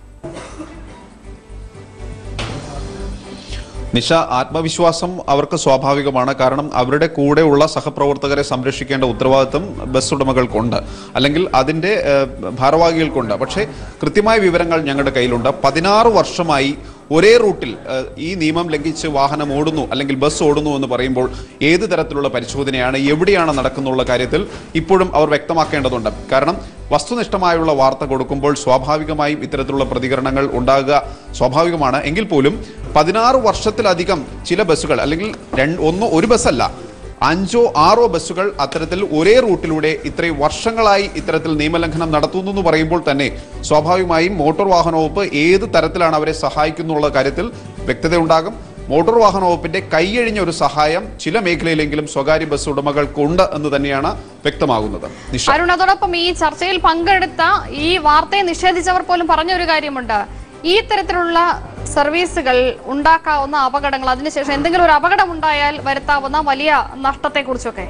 നിഷ ആത്മവിശ്വാസം അവർക്ക് സ്വാഭാവികമാണ് കാരണം അവരുടെ കൂടെയുള്ള സഹപ്രവർത്തകരെ സംരക്ഷിക്കേണ്ട ഉത്തരവാദിത്വം ബസ് ഉടമകൾക്കുണ്ട് അല്ലെങ്കിൽ അതിൻ്റെ ഏഹ്, ഭാരവാഹികൾക്കുണ്ട് പക്ഷേ കൃത്യമായ വിവരങ്ങൾ ഞങ്ങളുടെ കയ്യിലുണ്ട് പതിനാറ് വർഷമായി ഒരേ റൂട്ടിൽ ഏഹ്, ഈ നിയമം ലംഘിച്ച് വാഹനം ഓടുന്നു അല്ലെങ്കിൽ ബസ് ഓടുന്നു എന്ന് പറയുമ്പോൾ ഏത് തരത്തിലുള്ള പരിശോധനയാണ് എവിടെയാണ് നടക്കുന്നുള്ള കാര്യത്തിൽ ഇപ്പോഴും അവർ വ്യക്തമാക്കേണ്ടതുണ്ട് കാരണം വസ്തുനിഷ്ഠമായുള്ള വാർത്ത കൊടുക്കുമ്പോൾ സ്വാഭാവികമായും ഇത്തരത്തിലുള്ള പ്രതികരണങ്ങൾ ഉണ്ടാകുക സ്വാഭാവികമാണ് എങ്കിൽ പോലും പതിനാറ് വർഷത്തിലധികം ചില ബസ്സുകൾ അല്ലെങ്കിൽ രണ്ട് ഒന്ന് ഒരു ബസ്സല്ല അഞ്ചോ ആറോ ബസ്സുകൾ അത്തരത്തിൽ ഒരേ റൂട്ടിലൂടെ ഇത്രയും വർഷങ്ങളായി ഇത്തരത്തിൽ നിയമലംഘനം നടത്തുന്നു എന്ന് പറയുമ്പോൾ തന്നെ സ്വാഭാവികമായും മോട്ടോർ വാഹന വകുപ്പ് ഏത് തരത്തിലാണ് അവരെ സഹായിക്കുന്നുള്ള കാര്യത്തിൽ വ്യക്തതയുണ്ടാകും മോട്ടോർ വാഹന വകുപ്പിന്റെ കൈയഴിഞ്ഞ ഒരു സഹായം ചില മേഖലയിലെങ്കിലും സ്വകാര്യ ബസ് ഉടമകൾക്കുണ്ട് എന്ന് തന്നെയാണ് വ്യക്തമാകുന്നത് നിഷ അരുൺ അതോടൊപ്പം ഈ ചർച്ചയിൽ പങ്കെടുത്ത ഈ വാർത്തയെ നിഷേധിച്ചവർ പോലും പറഞ്ഞ ഒരു കാര്യമുണ്ട് ഈ തരത്തിലുള്ള സർവീസുകൾ ഉണ്ടാക്കാവുന്ന അപകടങ്ങൾ അതിനുശേഷം എന്തെങ്കിലും ഒരു അപകടം ഉണ്ടായാൽ വരുത്താവുന്ന വലിയ നഷ്ടത്തെക്കുറിച്ചൊക്കെ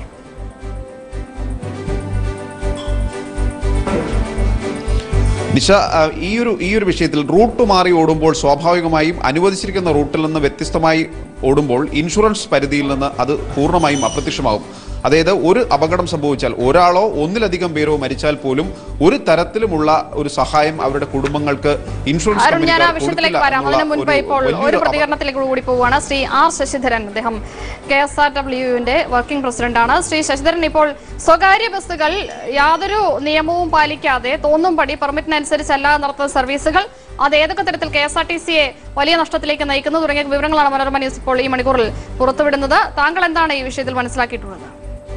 നിശ ആ, ഈ ഒരു ഈ ഒരു വിഷയത്തിൽ റൂട്ട് മാറി ഓടുമ്പോൾ സ്വാഭാവികമായും അനുവദിച്ചിരിക്കുന്ന റൂട്ടിൽ നിന്ന് വ്യത്യസ്തമായി ഓടുമ്പോൾ ഇൻഷുറൻസ് പരിധിയിൽ നിന്ന് അത് പൂർണ്ണമായും അപ്രത്യക്ഷമാകും അതായത് ഒരു അപകടം സംഭവിച്ചാൽ ഒരാളോ ഒന്നിലധികം പേരോ മരിച്ചാൽ പോലും ഒരു തരത്തിലുമുള്ള ഒരു സഹായം അവരുടെ കുടുംബങ്ങൾക്ക് ഇൻഷുറൻസ് അരുൺ ഞാൻ ആ കമ്പനിക്കാർ വിഷയത്തിലേക്ക് കൊടുക്കില്ല വരാം എന്നുള്ള അതിന് മുൻപ് ഒരു ഇപ്പോൾ ഒരു വലിയൊരു അപ- പ്രതികരണത്തിലേക്ക് കൂടി പോവുകയാണ് ശ്രീ ആർ ശശിധരൻ അദ്ദേഹം കെ എസ് ആർ ഡബ്ല്യുവിന്റെ വർക്കിംഗ് പ്രസിഡന്റാണ് ശ്രീ ശശിധരൻ ഇപ്പോൾ സ്വകാര്യ ബസ്സുകൾ യാതൊരു നിയമവും പാലിക്കാതെ തോന്നുംപടി പെർമിറ്റിനനുസരിച്ചല്ല നടത്തുന്ന സർവീസുകൾ അത് ഏതൊക്കെ തരത്തിൽ കെ എസ് ആർ ടി സിയെ വലിയ നഷ്ടത്തിലേക്ക് നയിക്കുന്നു തുടങ്ങിയ വിവരങ്ങളാണ് മനോരമ ന്യൂസ് ഇപ്പോൾ ഈ മണിക്കൂറിൽ പുറത്തുവിടുന്നത് താങ്കൾ എന്താണ് ഈ വിഷയത്തിൽ മനസ്സിലാക്കിയിട്ടുള്ളത്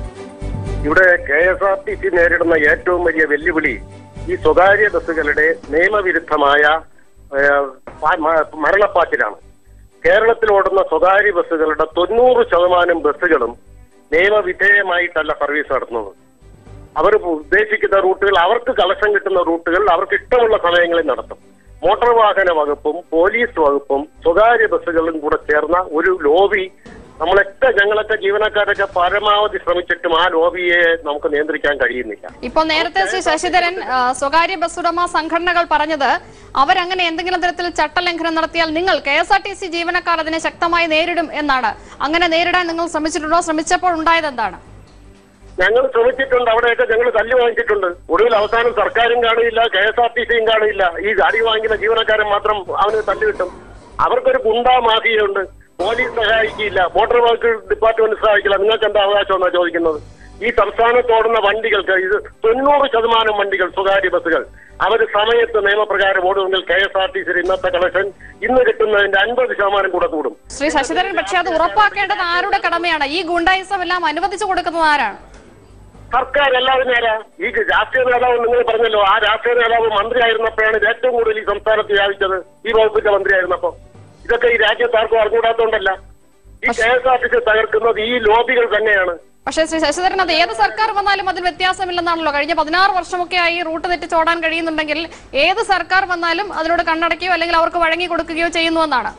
ഇവിടെ K S R T C നേരിടുന്ന ഏറ്റവും വലിയ വെല്ലുവിളി ഈ സ്വകാര്യ ബസ്സുകളുടെ നിയമവിരുദ്ധമായ ഏഹ്, പ- മ- മരണപ്പാച്ചിലാണ് കേരളത്തിൽ ഓടുന്ന സ്വകാര്യ ബസ്സുകളുടെ തൊണ്ണൂറ് ശതമാനം ബസ്സുകളും നിയമവിധേയമായിട്ടല്ല സർവീസ് നടത്തുന്നത് അവർ ഉദ്ദേശിക്കുന്ന റൂട്ടുകൾ അവർക്ക് കളക്ഷൻ കിട്ടുന്ന റൂട്ടുകൾ അവർക്ക് ഇഷ്ടമുള്ള സമയങ്ങളിൽ നടത്തും മോട്ടോർ വാഹന വകുപ്പും പോലീസ് വകുപ്പും സ്വകാര്യ ബസ്സുകളും കൂടെ ചേർന്ന ഒരു ലോബി നമ്മളൊക്കെ ഞങ്ങളൊക്കെ ജീവനക്കാരൊക്കെ പരമാവധി ശ്രമിച്ചിട്ടും ആ ലോബിയെ നമുക്ക് നിയന്ത്രിക്കാൻ കഴിയുന്നില്ല ഇപ്പോൾ നേരത്തെ ശ്രീ ശശിധരൻ ആ, സ്വകാര്യ ബസ് ഉടമ സംഘടനകൾ പറഞ്ഞത് അവരങ്ങനെ എന്തെങ്കിലും തരത്തിൽ ചട്ടലംഘനം നടത്തിയാൽ നിങ്ങൾ K S R T C ജീവനക്കാർ അതിനെ ശക്തമായി നേരിടും എന്നാണ് അങ്ങനെ നേരിടാൻ നിങ്ങൾ ശ്രമിച്ചിട്ടുണ്ടോ ശ്രമിച്ചപ്പോൾ ഉണ്ടായത് എന്താണ് ഞങ്ങൾ ശ്രമിച്ചിട്ടുണ്ട് അവിടെയൊക്കെ ഞങ്ങൾ തല്ലു വാങ്ങിച്ചിട്ടുണ്ട് ഒടുവിൽ അവസാനം സർക്കാരും കാണില്ല കെ എസ് ആർ ടി സിയും കാണില്ല ഈ ഗാഡി വാങ്ങിക്കുന്ന ജീവനക്കാരൻ മാത്രം അവന് തല്ലു കിട്ടും അവർക്കൊരു ഗുണ്ടാ മാഫിയുണ്ട് പോലീസ് സഹായിക്കില്ല മോട്ടോർ വെഹിക്കിൾ ഡിപ്പാർട്ട്മെന്റ് സഹായിക്കില്ല നിങ്ങൾക്ക് എന്താ അവകാശമെന്നാണ് ചോദിക്കുന്നത് ഈ സംസ്ഥാനത്തോടുന്ന വണ്ടികൾക്ക് ഇത് തൊണ്ണൂറ് ശതമാനം വണ്ടികൾ സ്വകാര്യ ബസ്സുകൾ അവർ സമയത്ത് നിയമപ്രകാരം ഓടുമെങ്കിൽ കെ എസ് ആർ ടി സിയുടെ ഇന്നത്തെ കളക്ഷൻ ഇന്ന് കിട്ടുന്നതിന്റെ അൻപത് ശതമാനം കൂടെ കൂടും ശ്രീ ശശിധരൻ പക്ഷെ അത് ഉറപ്പാക്കേണ്ടത് ആരുടെ കടമയാണ് ഈ ഗുണ്ടായിസം എല്ലാം അനുവദിച്ചു കൊടുക്കുന്നത് ആരാണ് സർക്കാർ എല്ലാവരും നേരാ ഈ രാഷ്ട്രീയ നേതാവ് നിങ്ങൾ പറഞ്ഞല്ലോ ആ രാഷ്ട്രീയ നേതാവ് മന്ത്രിയായിരുന്നപ്പോഴാണ് ഇത് ഏറ്റവും കൂടുതൽ ഈ സംസ്ഥാനത്ത് വ്യാപിച്ചത് ഈ വകുപ്പിന്റെ മന്ത്രിയായിരുന്നപ്പോ ഇതൊക്കെ ഈ രാജ്യത്ത് ആർക്കും അറിഞ്ഞുകൂടാത്തോണ്ടല്ല ഈ K S R T C തകർക്കുന്നത് ഈ ലോബികൾ തന്നെയാണ് പക്ഷേ ശ്രീ ശശിധരൻ അത് ഏത് സർക്കാർ വന്നാലും അതിൽ വ്യത്യാസമില്ലെന്നാണല്ലോ കഴിഞ്ഞ പതിനാറ് വർഷമൊക്കെ ആയി റൂട്ട് തെറ്റിച്ചോടാൻ കഴിയുന്നുണ്ടെങ്കിൽ ഏത് സർക്കാർ വന്നാലും അതിനോട് കണ്ണടക്കുകയോ അല്ലെങ്കിൽ അവർക്ക് വഴങ്ങി കൊടുക്കുകയോ ചെയ്യുന്നുവെന്നാണ്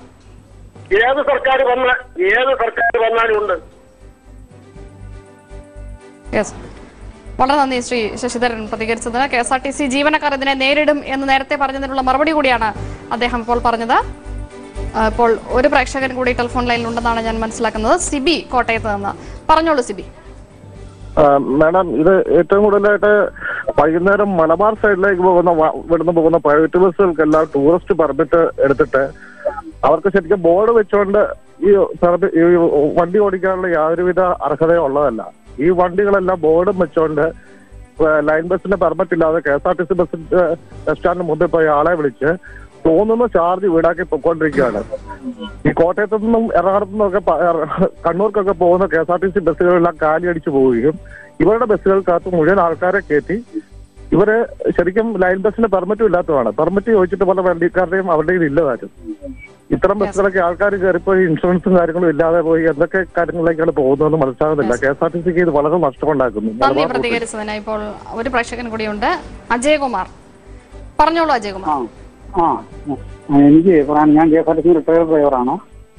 ഏത് സർക്കാർ വന്ന ഏത് സർക്കാർ വന്നാലും ഉണ്ട് യെസ് വളരെ നന്ദി ശ്രീ ശശിധരൻ പ്രതികരിച്ചതിന് K S R T C ജീവനക്കാർ ഇതിനെ നേരിടും എന്ന് നേരത്തെ പറഞ്ഞതിനുള്ള മറുപടി കൂടിയാണ് അദ്ദേഹം ഇപ്പോൾ പറഞ്ഞത് ആ, ഇപ്പോൾ ഒരു പ്രേക്ഷകൻ കൂടി ടെലിഫോൺ ലൈനിലുണ്ടെന്നാണ് ഞാൻ മനസ്സിലാക്കുന്നത് സിബി കോട്ടയത്ത് നിന്ന് പറഞ്ഞോളൂ സിബി ആ, മാഡം ഇത് ഏറ്റവും കൂടുതലായിട്ട് വൈകുന്നേരം മലബാർ സൈഡിലേക്ക് പോകുന്ന വ- ഇവിടുന്ന് പോകുന്ന പ്രൈവറ്റ് ബസ്സുകൾക്കെല്ലാം ടൂറിസ്റ്റ് പെർമിറ്റ് എടുത്തിട്ട് അവർക്ക് ശരിക്കും ബോർഡ് വെച്ചുകൊണ്ട് ഈ പെർമി- ഈ വണ്ടി ഓടിക്കാനുള്ള യാതൊരുവിധ അർഹതയും ഉള്ളതല്ല ഈ വണ്ടികളെല്ലാം ബോർഡും വെച്ചുകൊണ്ട് ഏഹ് ലൈൻ ബസ്സിന്റെ പെർമിറ്റ് ഇല്ലാതെ K S R T C bus bus സ്റ്റാൻഡിന് മുമ്പിൽ പോയി ആളെ വിളിച്ച് തോന്നുന്ന ചാർജ് വീടാക്കി പൊക്കോണ്ടിരിക്കുകയാണ് ഈ കോട്ടയത്തു നിന്നും എറണാകുളത്തു നിന്നൊക്കെ പ- എറ- കണ്ണൂർക്കൊക്കെ പോകുന്ന K S R T C ബസ്സുകളെല്ലാം കാലിയടിച്ചു പോവുകയും ഇവരുടെ ബസ്സുകൾക്കകത്ത് മുഴുവൻ ആൾക്കാരെ കയറ്റി ഇവര് ശരിക്കും ലൈൻ ബസ്സിന് പെർമിറ്റും ഇല്ലാത്തതാണ് പെർമിറ്റ് ചോദിച്ചിട്ട് പല വണ്ടിക്കാരുടെയും അവരുടെ കയ്യിൽ ഇല്ലതാരും ഇത്തരം ബസ്സുകളൊക്കെ ആൾക്കാർ കയറിപ്പോയി ഇൻഷുറൻസും കാര്യങ്ങളും ഇല്ലാതെ പോയി എന്തൊക്കെ കാര്യങ്ങളിലേക്കാണ് പോകുന്നതെന്ന് മനസ്സിലാകുന്നില്ല കെ എസ് ആർ ടി സിക്ക് ഇത് വളരെ നഷ്ടമുണ്ടാക്കുന്നു നന്ദി മലബാർ റൂട്ടിൽ. പ്രതികരിച്ചതിന് ഇപ്പോൾ ഒരു പ്രേക്ഷകൻ കൂടിയുണ്ട് അജയകുമാർ പറഞ്ഞോളൂ ആ അജയകുമാർ ആ ആ, എനിക്ക് പറയാൻ ഞാൻ K S R T C retired ഡ്രൈവറാണ്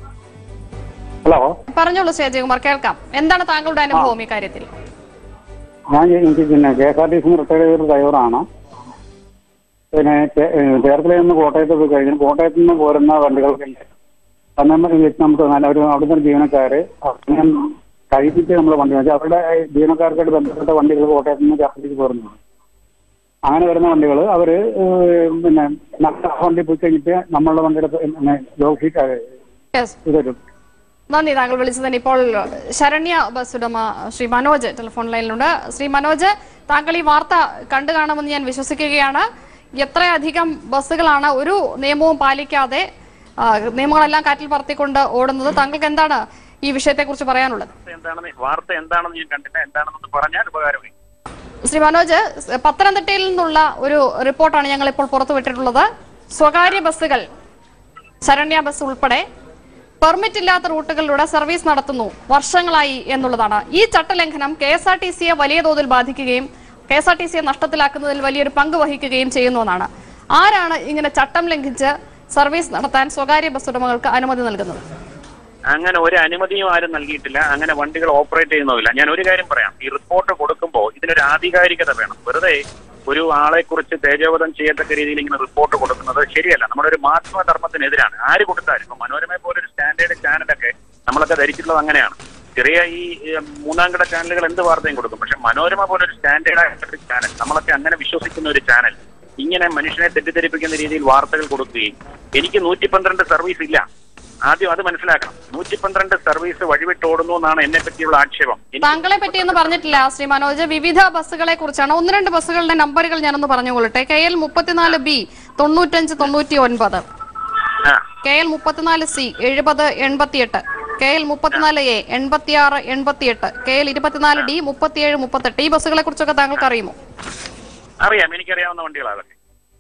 ഹലോ പറഞ്ഞോളൂ ശ്രീ അജയകുമാർ കേൾക്കാം എന്താണ് താങ്കളുടെ അനുഭവം ഈ കാര്യത്തിൽ ഞാൻ എനിക്ക് പിന്നെ K S R T C retired ചെയ്ത ഡ്രൈവറാണ് പിന്നെ ചേ- ഏ, ചേർത്തലയിൽ നിന്ന് കോട്ടയത്ത് പോയി കഴിഞ്ഞു കോട്ടയത്ത് നിന്ന് പോരുന്ന വണ്ടികൾക്ക് അന്നേരം നമുക്ക് നല്ല ഒരു അവിടുത്തെ ഒരു ജീവനക്കാര് സമയം കഴിപ്പിച്ച് നമ്മൾ വണ്ടി വെച്ചാൽ അവരുടെ ജീവനക്കാർക്കായിട്ട് ബന്ധപ്പെട്ട വണ്ടികൾ കോട്ടയത്ത് നിന്ന് ചേർത്തലേക്ക് പോരുന്നു അങ്ങനെ വരുന്ന വണ്ടികൾ അവര് ഏ, പിന്നെ നല്ല വണ്ടി പോയി കഴിഞ്ഞിട്ട് നമ്മളുടെ വണ്ടിയുടെ പിന്നെ ലോഗ് ഷീറ്റ് യെസ് ഇത് തരും നന്ദി താങ്കൾ വിളിച്ചതിന് ഇപ്പോൾ ശരണ്യ ബസ് ഉടമ ശ്രീ മനോജ് ടെലിഫോൺ ലൈനിലുണ്ട് ശ്രീ മനോജ് താങ്കൾ ഈ വാർത്ത കണ്ടു കാണുമെന്ന് ഞാൻ വിശ്വസിക്കുകയാണ് എത്രയധികം ബസ്സുകളാണ് ഒരു നിയമവും പാലിക്കാതെ ആ, നിയമങ്ങളെല്ലാം കാറ്റിൽ പറത്തിക്കൊണ്ട് ഓടുന്നത് താങ്കൾക്ക് എന്താണ് ഈ വിഷയത്തെക്കുറിച്ച് പറയാനുള്ളത് എന്താണെന്ന് വാർത്ത എന്താണെന്ന് ഞാൻ കണ്ടില്ല എന്താണെന്ന് പറഞ്ഞാൽ ഉപകാരമായി ശ്രീ മനോജ് പത്തനംതിട്ടയിൽ നിന്നുള്ള ഒരു റിപ്പോർട്ടാണ് ഞങ്ങൾ ഇപ്പോൾ പുറത്തുവിട്ടിട്ടുള്ളത് സ്വകാര്യ ബസ്സുകൾ ശരണ്യ ബസ് ഉൾപ്പെടെ പെർമിറ്റ് ഇല്ലാത്ത റൂട്ടുകളിലൂടെ സർവീസ് നടത്തുന്നു വർഷങ്ങളായി എന്നുള്ളതാണ് ഈ ചട്ടലംഘനം കെ എസ് ആർ ടി സിയെ വലിയ തോതിൽ ബാധിക്കുകയും കെ എസ് ആർ ടി സിയെ നഷ്ടത്തിലാക്കുന്നതിൽ വലിയൊരു പങ്ക് വഹിക്കുകയും ചെയ്യുന്നു എന്നാണ് ആരാണ് ഇങ്ങനെ ചട്ടം ലംഘിച്ച് സർവീസ് നടത്താൻ സ്വകാര്യ ബസ് ഉടമകൾക്ക് അനുമതി നൽകുന്നത് അങ്ങനെ ഒരു അനുമതിയും ആരും നൽകിയിട്ടില്ല അങ്ങനെ വണ്ടികൾ ഓപ്പറേറ്റ് ചെയ്യുന്നതില്ല ഞാൻ ഒരു കാര്യം പറയാം ഈ റിപ്പോർട്ട് കൊടുക്കുമ്പോൾ ഇതിനൊരു ആധികാരികത വേണം വെറുതെ ഒരു ആളെ കുറിച്ച് തേജോവധം ചെയ്യത്തക്ക രീതിയിൽ ഇങ്ങനെ റിപ്പോർട്ട് കൊടുക്കുന്നത് ശരിയല്ല നമ്മുടെ ഒരു മാധ്യമധർമ്മത്തിനെതിരാണ് ആര് കൊടുത്താലും ഇപ്പൊ മനോരമയെ പോലെ ഒരു സ്റ്റാൻഡേർഡ് ചാനലൊക്കെ നമ്മളൊക്കെ ധരിച്ചിട്ടുള്ളത് അങ്ങനെയാണ് ചെറിയ ഈ ഏഹ്, മൂന്നാം കിട ചാനലുകൾ എന്ത് വാർത്തയും കൊടുക്കും പക്ഷെ മനോരമ പോലെ ഒരു സ്റ്റാൻഡേർഡ് ആയിട്ടുള്ള ഒരു ചാനൽ നമ്മളൊക്കെ അങ്ങനെ വിശ്വസിക്കുന്ന ഒരു ചാനൽ ഇങ്ങനെ മനുഷ്യനെ തെറ്റിദ്ധരിപ്പിക്കുന്ന രീതിയിൽ വാർത്തകൾ കൊടുക്കുകയും എനിക്ക് നൂറ്റി പന്ത്രണ്ട് സർവീസ് ഇല്ല ആദ്യം അത് മനസ്സിലാക്കണം നൂറ്റി പന്ത്രണ്ട് സർവീസ് വഴിവിട്ടോടുന്നു എന്നാണ് എന്നെ പറ്റിയുള്ള ആക്ഷേപം എനിക്ക് താങ്കളെ പറ്റിയൊന്നും പറഞ്ഞിട്ടില്ല ശ്രീ മനോജ് വിവിധ ബസ്സുകളെ കുറിച്ചാണ് ഒന്ന് രണ്ട് ബസ്സുകളുടെ നമ്പറുകൾ ഞാനൊന്ന് പറഞ്ഞുകൊള്ളട്ടെ കെ എൽ മുപ്പത്തിനാല് ബി തൊണ്ണൂറ്റഞ്ച് തൊണ്ണൂറ്റി ഒൻപത് ആ കെ എൽ മുപ്പത്തിനാല് സി എഴുപത് എൺപത്തിയെട്ട് കെ എൽ മുപ്പത്തിനാല് എ എൺപത്തിയാറ് എൺപത്തിയെട്ട് കെ എൽ ഇരുപത്തിനാല് ഡി മുപ്പത്തിയേഴ് മുപ്പത്തെട്ട് ഈ ബസ്സുകളെ കുറിച്ചൊക്കെ താങ്കൾക്ക് അറിയുമോ അറിയാം എനിക്കറിയാവുന്ന വണ്ടികളാണ് അതൊക്കെ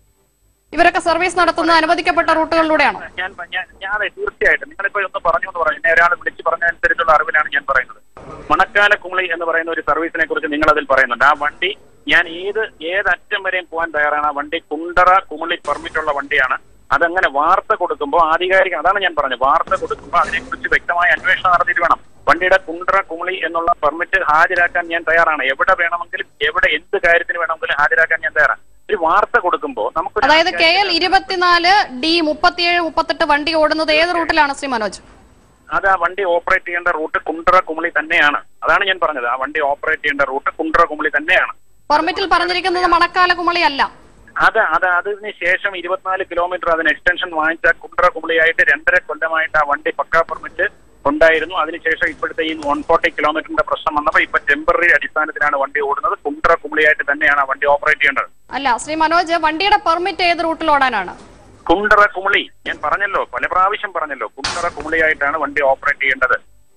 ഇവരൊക്കെ സർവീസ് നടത്തുന്ന അനുവദിക്കപ്പെട്ട റൂട്ടുകളിലൂടെയാണോ ഞാൻ ഞാൻ ഞാൻ അതെ തീർച്ചയായിട്ടും നിങ്ങളിപ്പോ ഒന്ന് പറഞ്ഞു എന്ന് പറഞ്ഞു എന്നെ ഒരാൾ വിളിച്ച് പറഞ്ഞ അനുസരിച്ചുള്ള അറിവിലാണ് ഞാൻ പറയുന്നത് മണക്കാല കുമളി എന്ന് പറയുന്ന ഒരു സർവീസിനെ കുറിച്ച് നിങ്ങൾ അതിൽ പറയുന്നുണ്ട് ആ വണ്ടി ഞാൻ ഏത് ഏത് അറ്റം വരെയും പോകാൻ തയ്യാറാണ് ആ വണ്ടി കുണ്ടറ കുമളി പെർമിറ്റ് ഉള്ള വണ്ടിയാണ് അതങ്ങനെ വാർത്ത കൊടുക്കുമ്പോൾ ആധികാരിക അതാണ് ഞാൻ പറഞ്ഞത് വാർത്ത കൊടുക്കുമ്പോൾ അതിനെക്കുറിച്ച് വ്യക്തമായ അന്വേഷണം നടത്തിയിട്ട് വേണം വണ്ടിയുടെ കുണ്ടറ കുമളി എന്നുള്ള പെർമിറ്റ് ഹാജരാക്കാൻ ഞാൻ തയ്യാറാണ് എവിടെ വേണമെങ്കിലും എവിടെ എന്ത് കാര്യത്തിന് വേണമെങ്കിലും ഹാജരാക്കാൻ ഞാൻ തയ്യാറാണ് ഒരു വാർത്ത കൊടുക്കുമ്പോൾ നമുക്ക് അതായത് കെ എൽ ഇരുപത്തിനാല് ഡി മുപ്പത്തിയേഴ് മുപ്പത്തെട്ട് വണ്ടി ഓടുന്നത് ഏത് റൂട്ടിലാണ് ശ്രീ മനോജ് അത് ആ വണ്ടി ഓപ്പറേറ്റ് ചെയ്യേണ്ട റൂട്ട് കുണ്ടറ കുമളി തന്നെയാണ് അതാണ് ഞാൻ പറഞ്ഞത് ആ വണ്ടി ഓപ്പറേറ്റ് ചെയ്യേണ്ട റൂട്ട് കുണ്ടറ കുമളി തന്നെയാണ് പെർമിറ്റിൽ പറഞ്ഞിരിക്കുന്നത് മണക്കാല കുമളി അല്ല അത് അത് അതിന് ശേഷം ഇരുപത്തിനാല് കിലോമീറ്റർ അതിന് എക്സ്റ്റൻഷൻ വാങ്ങിച്ച കുണ്ടറ കുമളിയായിട്ട് രണ്ടര കൊല്ലമായിട്ട് ആ വണ്ടി പക്കാ പെർമിറ്റ് ഉണ്ടായിരുന്നു അതിനുശേഷം ഇപ്പോഴത്തെ ഈ വൺ ഫോർട്ടി കിലോമീറ്ററിന്റെ പ്രശ്നം വന്നപ്പോൾ ഇപ്പൊ ടെമ്പററി അടിസ്ഥാനത്തിലാണ് വണ്ടി ഓടുന്നത് കുണ്ടറ കുമളിയായിട്ട് തന്നെയാണ് ആ വണ്ടി ഓപ്പറേറ്റ് ചെയ്യേണ്ടത് അല്ല ശ്രീ മനോജ് വണ്ടിയുടെ പെർമിറ്റ് ഏത് റൂട്ടിൽ ഓടാനാണ് കുണ്ടറ കുമളി ഞാൻ പറഞ്ഞല്ലോ പല പ്രാവശ്യം പറഞ്ഞല്ലോ കുണ്ടറ കുമളിയായിട്ടാണ് വണ്ടി ഓപ്പറേറ്റ് ചെയ്യേണ്ടത്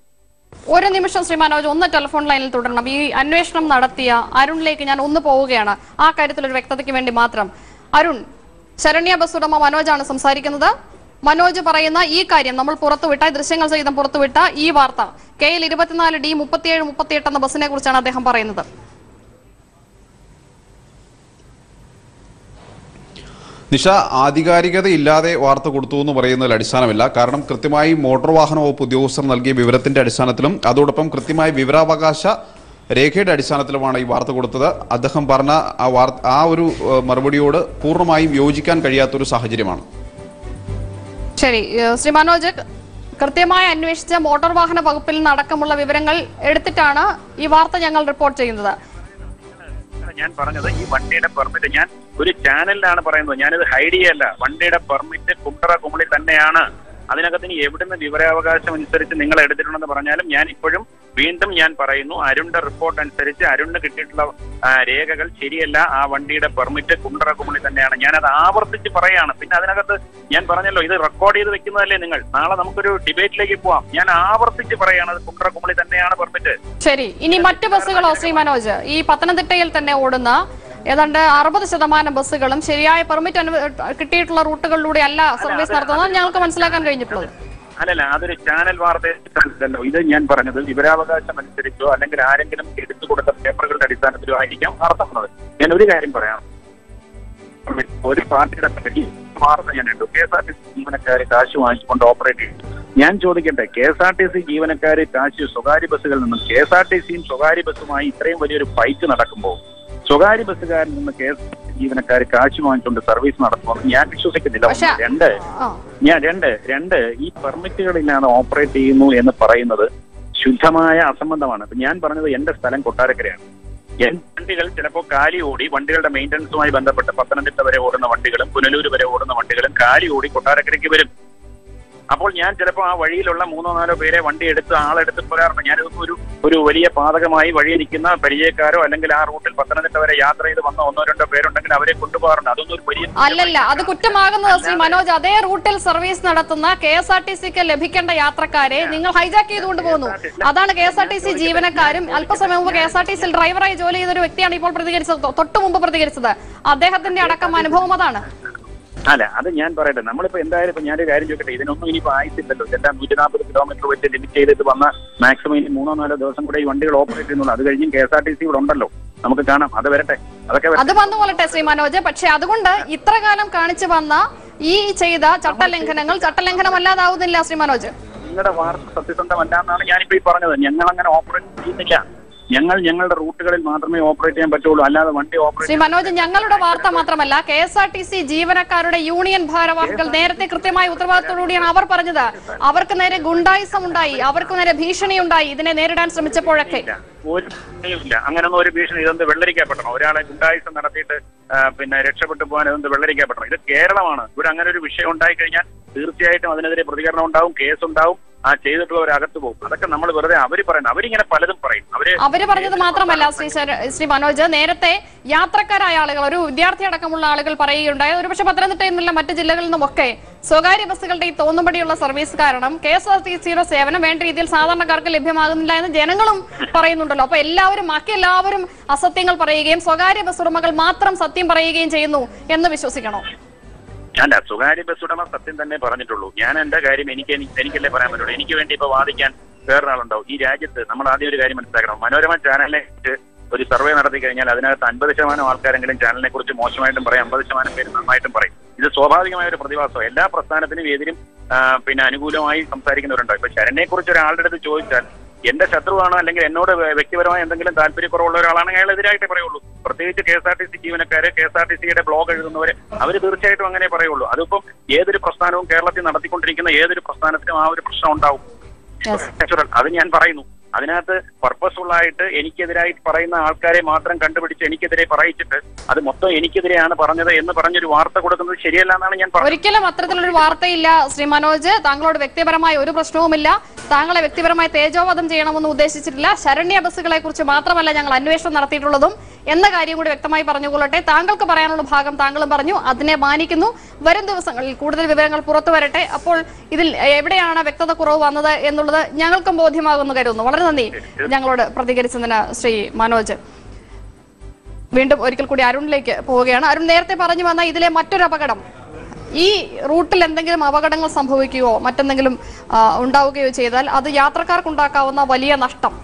ഒരു നിമിഷം ശ്രീ മനോജ് ഒന്ന് ടെലിഫോൺ ലൈനിൽ തുടരണം ഈ അന്വേഷണം നടത്തിയ അരുണിലേക്ക് ഞാൻ ഒന്ന് പോവുകയാണ് ആ കാര്യത്തിൽ ഒരു വ്യക്തതയ്ക്ക് വേണ്ടി മാത്രം അരുൺ ശരണ്യ ബസ് ഉടമ മനോജാണ് സംസാരിക്കുന്നത് മനോജ് പറയുന്ന ഈ കാര്യം നമ്മൾ പുറത്തുവിട്ട ദൃശ്യങ്ങൾ സഹിതം പുറത്തുവിട്ട ഈ വാർത്ത കെ എൽ ഇരുപത്തിനാല് ഡി മുപ്പത്തിയേഴ് മുപ്പത്തിയെട്ട് എന്ന ബസ്സിനെ കുറിച്ചാണ് അദ്ദേഹം പറയുന്നത് നിഷ ആധികാരികത ഇല്ലാതെ വാർത്ത കൊടുത്തു എന്ന് പറയുന്നതിൽ അടിസ്ഥാനമില്ല കാരണം കൃത്യമായി മോട്ടോർ വാഹന വകുപ്പ് ഉദ്യോഗസ്ഥർ നൽകിയ വിവരത്തിന്റെ അടിസ്ഥാനത്തിലും അതോടൊപ്പം കൃത്യമായ വിവരാവകാശ രേഖയുടെ അടിസ്ഥാനത്തിലുമാണ് ഈ വാർത്ത കൊടുത്തത് അദ്ദേഹം പറഞ്ഞ ആ വാർത്ത ആ ഒരു ഏഹ്, മറുപടിയോട് പൂർണ്ണമായും യോജിക്കാൻ കഴിയാത്തൊരു സാഹചര്യമാണ് ശരി ഏഹ് ശ്രീ മനോജ് കൃത്യമായി അന്വേഷിച്ച മോട്ടോർ വാഹന വകുപ്പിൽ നിന്ന് അടക്കമുള്ള വിവരങ്ങൾ എടുത്തിട്ടാണ് ഈ വാർത്ത ഞങ്ങൾ റിപ്പോർട്ട് ചെയ്യുന്നത് ഞാൻ പറഞ്ഞത് ഈ വണ്ടിയുടെ പെർമിറ്റ് ഞാൻ ഒരു ചാനലിലാണ് പറയുന്നത് ഞാനിത് ഹൈഡ് ചെയ്യല്ല വണ്ടിയുടെ പെർമിറ്റ് കുണ്ടറ കുമളി തന്നെയാണ് അതിനകത്ത് ഇനി എവിടുന്ന് വിവരാവകാശം അനുസരിച്ച് നിങ്ങൾ എടുത്തിട്ടുണ്ടെന്ന് പറഞ്ഞാലും ഞാൻ ഇപ്പോഴും വീണ്ടും ഞാൻ പറയുന്നു അരുണിന്റെ റിപ്പോർട്ട് അനുസരിച്ച് അരുണിന് കിട്ടിയിട്ടുള്ള ആ, രേഖകൾ ശരിയല്ല ആ വണ്ടിയുടെ പെർമിറ്റ് കുണ്ടറ കുമളി തന്നെയാണ് ഞാനത് ആവർത്തിച്ച് പറയാണ് പിന്നെ അതിനകത്ത് ഞാൻ പറഞ്ഞല്ലോ ഇത് റെക്കോർഡ് ചെയ്ത് വെക്കുന്നതല്ലേ നിങ്ങൾ നാളെ നമുക്കൊരു ഡിബേറ്റിലേക്ക് പോവാം ഞാൻ ആവർത്തിച്ച് പറയാണ് അത് കുണ്ടറ കുമളി തന്നെയാണ് പെർമിറ്റ് ശരി ഇനി മറ്റ് ബസ്സുകളോ ശ്രീ മനോജ് ഈ പത്തനംതിട്ടയിൽ തന്നെ ഓടുന്ന ഏതാണ്ട് അറുപത് ശതമാനം ബസ്സുകളും ശരിയായ പെർമിറ്റ് അനുവ കിട്ടിയിട്ടുള്ള റൂട്ടുകളിലൂടെ അല്ല സർവീസ് നടത്തുന്നത് ഞങ്ങൾക്ക് മനസ്സിലാക്കാൻ കഴിഞ്ഞിട്ടുള്ളത് അല്ലല്ല അതൊരു ചാനൽ വാർത്തയല്ലോ ഇത് ഞാൻ പറഞ്ഞത് വിവരാവകാശം അനുസരിച്ചോ അല്ലെങ്കിൽ ആരെങ്കിലും എടുത്തു കൊടുത്ത പേപ്പറുകളുടെ അടിസ്ഥാനത്തിലോ ആയിരിക്കാം വാർത്ത വന്നത് ഞാൻ ഒരു കാര്യം പറയാം ഒരു പാർട്ടിയുടെ പറ്റി വാർത്ത ഞാൻ കണ്ടു K S R T C ജീവനക്കാർ കാശ് വാങ്ങിച്ചുകൊണ്ട് ഓപ്പറേറ്റ് ചെയ്തു ഞാൻ ചോദിക്കട്ടെ K S R T C ജീവനക്കാർ കാശ് സ്വകാര്യ ബസ്സുകളിൽ നിന്നും കെ എസ് ആർ ടി സിയും സ്വകാര്യ ബസ്സുമായി ഇത്രയും വലിയൊരു ഫൈറ്റ് നടക്കുമ്പോൾ സ്വകാര്യ ബസ്സുകാരിൽ നിന്ന് K S R T C ജീവനക്കാർ കാശ് വാങ്ങിച്ചുകൊണ്ട് സർവീസ് നടത്തുമെന്ന് ഞാൻ വിശ്വസിക്കുന്നില്ല ഒന്ന്. പക്ഷേ- രണ്ട് ആ ഞാൻ രണ്ട് രണ്ട് ഈ പെർമിറ്റുകളില്ലാതെ ഓപ്പറേറ്റ് ചെയ്യുന്നു എന്ന് പറയുന്നത് ശുദ്ധമായ അസംബന്ധമാണ് ഇപ്പൊ ഞാൻ പറഞ്ഞത് എന്റെ സ്ഥലം കൊട്ടാരക്കരയാണ് എൻ വണ്ടികൾ ചിലപ്പോൾ കാലി ഓടി വണ്ടികളുടെ മെയിൻ്റനൻസുമായി ബന്ധപ്പെട്ട് പത്തനംതിട്ട വരെ ഓടുന്ന വണ്ടികളും പുനലൂർ വരെ ഓടുന്ന വണ്ടികളും കാലി ഓടി കൊട്ടാരക്കരയ്ക്ക് വരും അപ്പോൾ ഞാൻ ചിലപ്പോൾ ആ വഴിയിലുള്ള മൂന്നോ നാലോ പേരെ വണ്ടി എടുത്ത് ആളെടുത്ത് പോരാറുണ്ട് ഞാനിതൊന്നും ഒരു ഒരു വലിയ പാതകമായി വഴി നിൽക്കുന്ന പരിചയക്കാരോ അല്ലെങ്കിൽ ആ റൂട്ടിൽ പത്തനംതിട്ട വരെ യാത്ര ചെയ്ത് വന്ന ഒന്നോ രണ്ടോ പേരുണ്ടെങ്കിൽ അവരെ കൊണ്ടുപോകാറുണ്ട് അതൊന്നും ഒരു വലിയ അല്ലല്ല അത് കുറ്റമാകുന്നത് ശ്രീ മനോജ് അതേ റൂട്ടിൽ സർവീസ് നടത്തുന്ന കെ എസ് ആർ ടി സിക്ക് ലഭിക്കേണ്ട യാത്രക്കാരെ നിങ്ങൾ ഹൈജാക്ക് ചെയ്തുകൊണ്ട് പോകുന്നു അതാണ് K S R T C ജീവനക്കാരും അല്പസമയം മുമ്പ് കെ എസ് ആർ ടി സിയിൽ ഡ്രൈവറായി ജോലി ചെയ്ത ഒരു വ്യക്തിയാണ് ഇപ്പോൾ പ്രതികരിച്ചത് തൊട്ടു മുമ്പ് പ്രതികരിച്ചത് അദ്ദേഹത്തിന്റെ അടക്കം അനുഭവം അതാണ് അല്ല അത് ഞാൻ പറയട്ടെ നമ്മളിപ്പോ എന്തായാലും ഇപ്പൊ ഞാനൊരു കാര്യം ചോദിക്കട്ടെ ഇതിനൊന്നും ഇനിയിപ്പോ ആയിട്ടില്ലല്ലോ ഇതെല്ലാം നൂറ്റി നാൽപ്പത് കിലോമീറ്റർ വെച്ച് ലിമിറ്റ് ചെയ്തിട്ട് വന്ന മാക്സിമം ഇനി മൂന്നോ നാലോ ദിവസം കൂടെ ഈ വണ്ടികൾ ഓപ്പറേറ്റ് ചെയ്യുന്നുള്ളൂ അത് കഴിഞ്ഞും K S R T C ഇവിടെ ഉണ്ടല്ലോ നമുക്ക് കാണാം അത് വരട്ടെ അതൊക്കെ വരട്ടെ. അത് വന്നുകൊള്ളട്ടെ ശ്രീ മനോജ് പക്ഷെ അതുകൊണ്ട് ഇത്ര കാലം കാണിച്ചു വന്ന ഈ ചെയ്ത ചട്ടലംഘനങ്ങൾ ചട്ടലംഘനമല്ലാതാവുന്നില്ല ശ്രീ മനോജ് നിങ്ങളുടെ വാർത്ത സത്യസന്ധമല്ല എന്നാണ് ഞാനിപ്പോ ഈ പറഞ്ഞത് ഞങ്ങൾ അങ്ങനെ ഓപ്പറേറ്റ് ചെയ്യുന്നില്ല ഞങ്ങൾ ഞങ്ങളുടെ റൂട്ടുകളിൽ മാത്രമേ ഓപ്പറേറ്റ് ചെയ്യാൻ പറ്റുള്ളൂ അല്ലാതെ വണ്ടി ഓപ്പറേറ്റ് ശ്രീ മനോജ് ഞങ്ങളുടെ വാർത്ത മാത്രമല്ല K S R T C ജീവനക്കാരുടെ യൂണിയൻ ഭാരവാഹികൾ നേരത്തെ കൃത്യമായ ഉത്തരവാദിത്തോടുകൂടിയാണ് അവർ പറഞ്ഞത് അവർക്ക് നേരെ ഗുണ്ടായിസം ഉണ്ടായി അവർക്ക് നേരെ ഭീഷണി ഉണ്ടായി ഇതിനെ നേരിടാൻ ശ്രമിച്ചപ്പോഴൊക്കെ ഒരു ഭീഷണിയുമില്ല അങ്ങനൊന്നും ഒരു ഭീഷണി ഇതൊന്ന് വെള്ളരിക്കപ്പെടണം ഒരാളെ ഗുണ്ടായുസം നടത്തിയിട്ട് ആ, പിന്നെ രക്ഷപ്പെട്ടു പോകാൻ ഇതൊന്ന് വെള്ളരിക്കപ്പെടണം ഇത് കേരളമാണ് ഇവിടെ അങ്ങനെ ഒരു വിഷയം ഉണ്ടായി കഴിഞ്ഞാൽ തീർച്ചയായിട്ടും അതിനെതിരെ പ്രതികരണം ഉണ്ടാവും കേസ് ഉണ്ടാവും ആ ചെയ്തിട്ടുള്ളവർ അകത്ത് പോകും അതൊക്കെ നമ്മൾ വെറുതെ അവര് പറയുന്നത് അവരിങ്ങനെ പലതും പറയും അവര് അവര് പറഞ്ഞത് മാത്രമല്ല ശ്രീ ശര- ശ്രീ മനോജ് നേരത്തെ യാത്രക്കാരായ ആളുകൾ ഒരു വിദ്യാർത്ഥി അടക്കമുള്ള ആളുകൾ പറയുകയുണ്ടായി ഒരുപക്ഷെ പത്തനംതിട്ടയിൽ നിന്നുള്ള മറ്റു ജില്ലകളിൽ നിന്നുമൊക്കെ സ്വകാര്യ ബസ്സുകളുടെ ഈ തോന്നുംപടിയുള്ള സർവീസ് കാരണം കെ എസ് ആർ ടി സിയുടെ സേവനം വേണ്ട രീതിയിൽ സാധാരണക്കാർക്ക് ലഭ്യമാകുന്നില്ല എന്ന് ജനങ്ങളും പറയുന്നുണ്ടല്ലോ അപ്പൊ എല്ലാവരും ബാക്കി എല്ലാവരും അസത്യങ്ങൾ പറയുകയും സ്വകാര്യ ബസ് ഉടമകൾ മാത്രം സത്യം പറയുകയും ചെയ്യുന്നു എന്ന് വിശ്വസിക്കണോ അല്ല സ്വകാര്യ ബസ് ഉടമ സത്യം തന്നെ പറഞ്ഞിട്ടുള്ളൂ ഞാൻ എന്റെ കാര്യം എനിക്ക് എനിക്ക് എനിക്കല്ലേ പറയാൻ പറ്റുള്ളൂ എനിക്ക് വേണ്ടി ഇപ്പൊ വാദിക്കാൻ വേറൊരാളുണ്ടാവും ഈ രാജ്യത്ത് നമ്മൾ ആദ്യം ഒരു കാര്യം മനസ്സിലാക്കണം മനോരമ ചാനലിനെ കുറിച്ച് ഒരു സർവേ നടത്തി കഴിഞ്ഞാൽ അതിനകത്ത് അൻപത് ശതമാനം ആൾക്കാരെങ്കിലും ചാനലിനെ കുറിച്ച് മോശമായിട്ടും പറയും അമ്പത് ശതമാനം പേര് നന്നായിട്ടും പറയും ഇത് സ്വാഭാവികമായ ഒരു പ്രതിഭാസം എല്ലാ പ്രസ്ഥാനത്തിനും എതിരും ആ, പിന്നെ അനുകൂലമായി സംസാരിക്കുന്നവരുണ്ടാവും ഇപ്പൊ ശരണിനെ കുറിച്ച് ഒരാളുടെ അടുത്ത് ചോദിച്ചാൽ എന്റെ ശത്രുവാണോ അല്ലെങ്കിൽ എന്നോട് വ്യ- വ്യക്തിപരമായ എന്തെങ്കിലും താല്പര്യക്കുറവുള്ള ഒരാളാണെങ്കിൽ അയാൾ എതിരായിട്ടേ പറയുള്ളൂ പ്രത്യേകിച്ച് K S R T C ജീവനക്കാര് കെ എസ് ആർ ടി സിയുടെ ബ്ലോഗ് എഴുതുന്നവര് അവർ തീർച്ചയായിട്ടും അങ്ങനെ പറയുള്ളൂ അതിപ്പം ഏതൊരു പ്രസ്ഥാനവും കേരളത്തിൽ നടത്തിക്കൊണ്ടിരിക്കുന്ന ഏതൊരു പ്രസ്ഥാനത്തിനും ആ ഒരു പ്രശ്നം ഉണ്ടാവും നാച്ചുറൽ അത് ഞാൻ പറയുന്നു അതിനകത്ത് പർപ്പസ്ഫുൾ ആയിട്ട് എനിക്കെതിരായി പറയുന്ന ആൾക്കാരെ മാത്രം കണ്ടുപിടിച്ച് എനിക്കെതിരെ പറയിച്ചിട്ട് അത് മൊത്തം എനിക്കെതിരെയാണ് പറഞ്ഞത് എന്ന് പറഞ്ഞൊരു വാർത്ത കൊടുക്കുന്നത് ശരിയല്ല എന്നാണ് ഞാൻ പറഞ്ഞത് ഒരിക്കലും അത്തരത്തിലൊരു വാർത്തയില്ല ശ്രീ മനോജ് താങ്കളോട് വ്യക്തിപരമായ ഒരു പ്രശ്നവുമില്ല താങ്കളെ വ്യക്തിപരമായി തേജോവധം ചെയ്യണമെന്ന് ഉദ്ദേശിച്ചിട്ടില്ല ശരണ്യ ബസ്സുകളെ കുറിച്ച് മാത്രമല്ല ഞങ്ങൾ അന്വേഷണം നടത്തിയിട്ടുള്ളതും എന്ന കാര്യം കൂടി വ്യക്തമായി പറഞ്ഞുകൊള്ളട്ടെ താങ്കൾക്ക് പറയാനുള്ള ഭാഗം താങ്കളും പറഞ്ഞു അതിനെ മാനിക്കുന്നു വരും ദിവസങ്ങളിൽ കൂടുതൽ വിവരങ്ങൾ പുറത്തു വരട്ടെ അപ്പോൾ ഇതിൽ എവിടെയാണ് വ്യക്തത കുറവ് വന്നത് എന്നുള്ളത് ഞങ്ങൾക്കും ബോധ്യമാകുന്നു കരുതുന്നു വളരെ നന്ദി ഞങ്ങളോട് പ്രതികരിച്ചതിന് ശ്രീ മനോജ് വീണ്ടും ഒരിക്കൽ കൂടി അരുണിലേക്ക് പോവുകയാണ് അരുൺ നേരത്തെ പറഞ്ഞു വന്ന ഇതിലെ മറ്റൊരു അപകടം ഈ റൂട്ടിൽ എന്തെങ്കിലും അപകടങ്ങൾ സംഭവിക്കുകയോ മറ്റെന്തെങ്കിലും ആ, ഉണ്ടാവുകയോ ചെയ്താൽ അത് യാത്രക്കാർക്കുണ്ടാക്കാവുന്ന വലിയ നഷ്ടം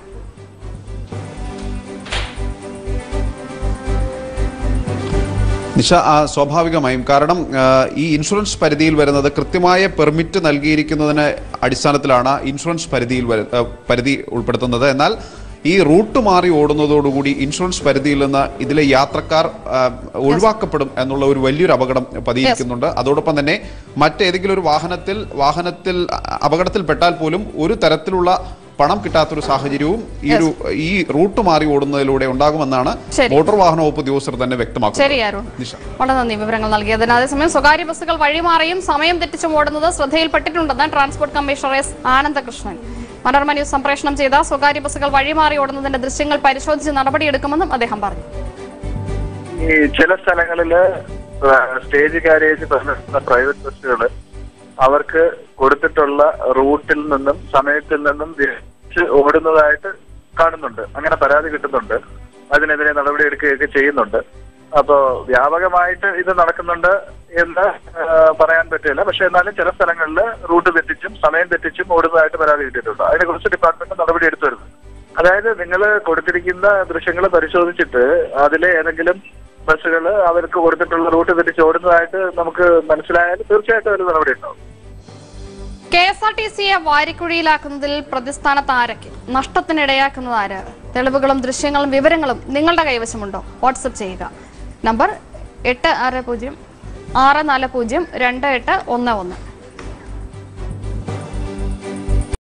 നിഷ ആ, സ്വാഭാവികമായും കാരണം ആ, ഈ ഇൻഷുറൻസ് പരിധിയിൽ വരുന്നത് കൃത്യമായ പെർമിറ്റ് നൽകിയിരിക്കുന്നതിന് അടിസ്ഥാനത്തിലാണ് ഇൻഷുറൻസ് പരിധിയിൽ വര- ആ, പരിധി ഉൾപ്പെടുത്തുന്നത് എന്നാൽ ഈ റൂട്ട് മാറി ഓടുന്നതോടുകൂടി ഇൻഷുറൻസ് പരിധിയിൽ നിന്ന് ഇതിലെ യാത്രക്കാർ ആ, ഒഴിവാക്കപ്പെടും എന്നുള്ള ഒരു വലിയൊരു അപകടം പതിയിരിക്കുന്നുണ്ട് അതോടൊപ്പം തന്നെ മറ്റേതെങ്കിലും ഒരു വാഹനത്തിൽ വാഹനത്തിൽ അപകടത്തിൽപ്പെട്ടാൽ പോലും ഒരു തരത്തിലുള്ള പണം കിട്ടാത്തൊരു സാഹചര്യവും ഈ ഒരു ഈ റൂട്ട് മാറി ഓടുന്നതിലൂടെ ഉണ്ടാകുമെന്നാണ് ശരി. മോട്ടോർ വാഹന വകുപ്പ് ഉദ്യോഗസ്ഥർ തന്നെ വ്യക്തമാക്കുന്നത് ശരി അരുൺ നിഷ വളരെ നന്ദി വിവരങ്ങൾ നൽകിയതിന് അതേസമയം സ്വകാര്യ ബസ്സുകൾ വഴിമാറിയും സമയം തെറ്റിച്ചും ഓടുന്നത് ശ്രദ്ധയിൽപ്പെട്ടിട്ടുണ്ടെന്ന് transport commissioner S Anandakrishnan Manorama news സംപ്രേഷണം ചെയ്ത സ്വകാര്യ ബസ്സുകൾ വഴിമാറി ഓടുന്നതിന്റെ ദൃശ്യങ്ങൾ പരിശോധിച്ച് നടപടിയെടുക്കുമെന്നും അദ്ദേഹം പറഞ്ഞു ഈ ചില സ്ഥലങ്ങളില് സ്റ്റേജ് കാരേജ് പറഞ്ഞിട്ടുള്ള പ്രൈവറ്റ് ബസ്സുകൾ അവർക്ക് കൊടുത്തിട്ടുള്ള റൂട്ടിൽ നിന്നും സമയത്തിൽ നിന്നും തിരിച്ച് ഓടുന്നതായിട്ട് കാണുന്നുണ്ട് അങ്ങനെ പരാതി കിട്ടുന്നുണ്ട് അതിനെതിരെ നടപടി എടുക്കുകയൊക്കെ ചെയ്യുന്നുണ്ട് അപ്പോ വ്യാപകമായിട്ട് ഇത് നടക്കുന്നുണ്ട് എന്ന് ആ, പറയാൻ പറ്റില്ല പക്ഷെ എന്നാലും ചില സ്ഥലങ്ങളിൽ റൂട്ട് തെറ്റിച്ചും സമയം തെറ്റിച്ചും ഓടുന്നതായിട്ട് പരാതി കിട്ടിയിട്ടുണ്ട് അതിനെക്കുറിച്ച് ഡിപ്പാർട്ട്മെന്റ് നടപടി എടുത്തു വരുന്നു അതായത് നിങ്ങൾ കൊടുത്തിരിക്കുന്ന ദൃശ്യങ്ങൾ പരിശോധിച്ചിട്ട് അതിലെ ഏതെങ്കിലും ബസ്സുകൾ അവർക്ക് കൊടുത്തിട്ടുള്ള റൂട്ട് തെറ്റിച്ച് ഓടുന്നതായിട്ട് നമുക്ക് മനസ്സിലായാൽ തീർച്ചയായിട്ടും ഒരു നടപടി ഉണ്ടാവും കെ എസ് ആർ ടി സിയെ വാരിക്കുഴിയിലാക്കുന്നതിൽ പ്രതിസ്ഥാനത്ത് ആരൊക്കെ നഷ്ടത്തിനിടയാക്കുന്നത് ആര് തെളിവുകളും ദൃശ്യങ്ങളും വിവരങ്ങളും നിങ്ങളുടെ കൈവശമുണ്ടോ വാട്സപ്പ് ചെയ്യുക നമ്പർ എട്ട് ആറ് പൂജ്യം ആറ് നാല് പൂജ്യം രണ്ട് എട്ട് ഒന്ന് ഒന്ന്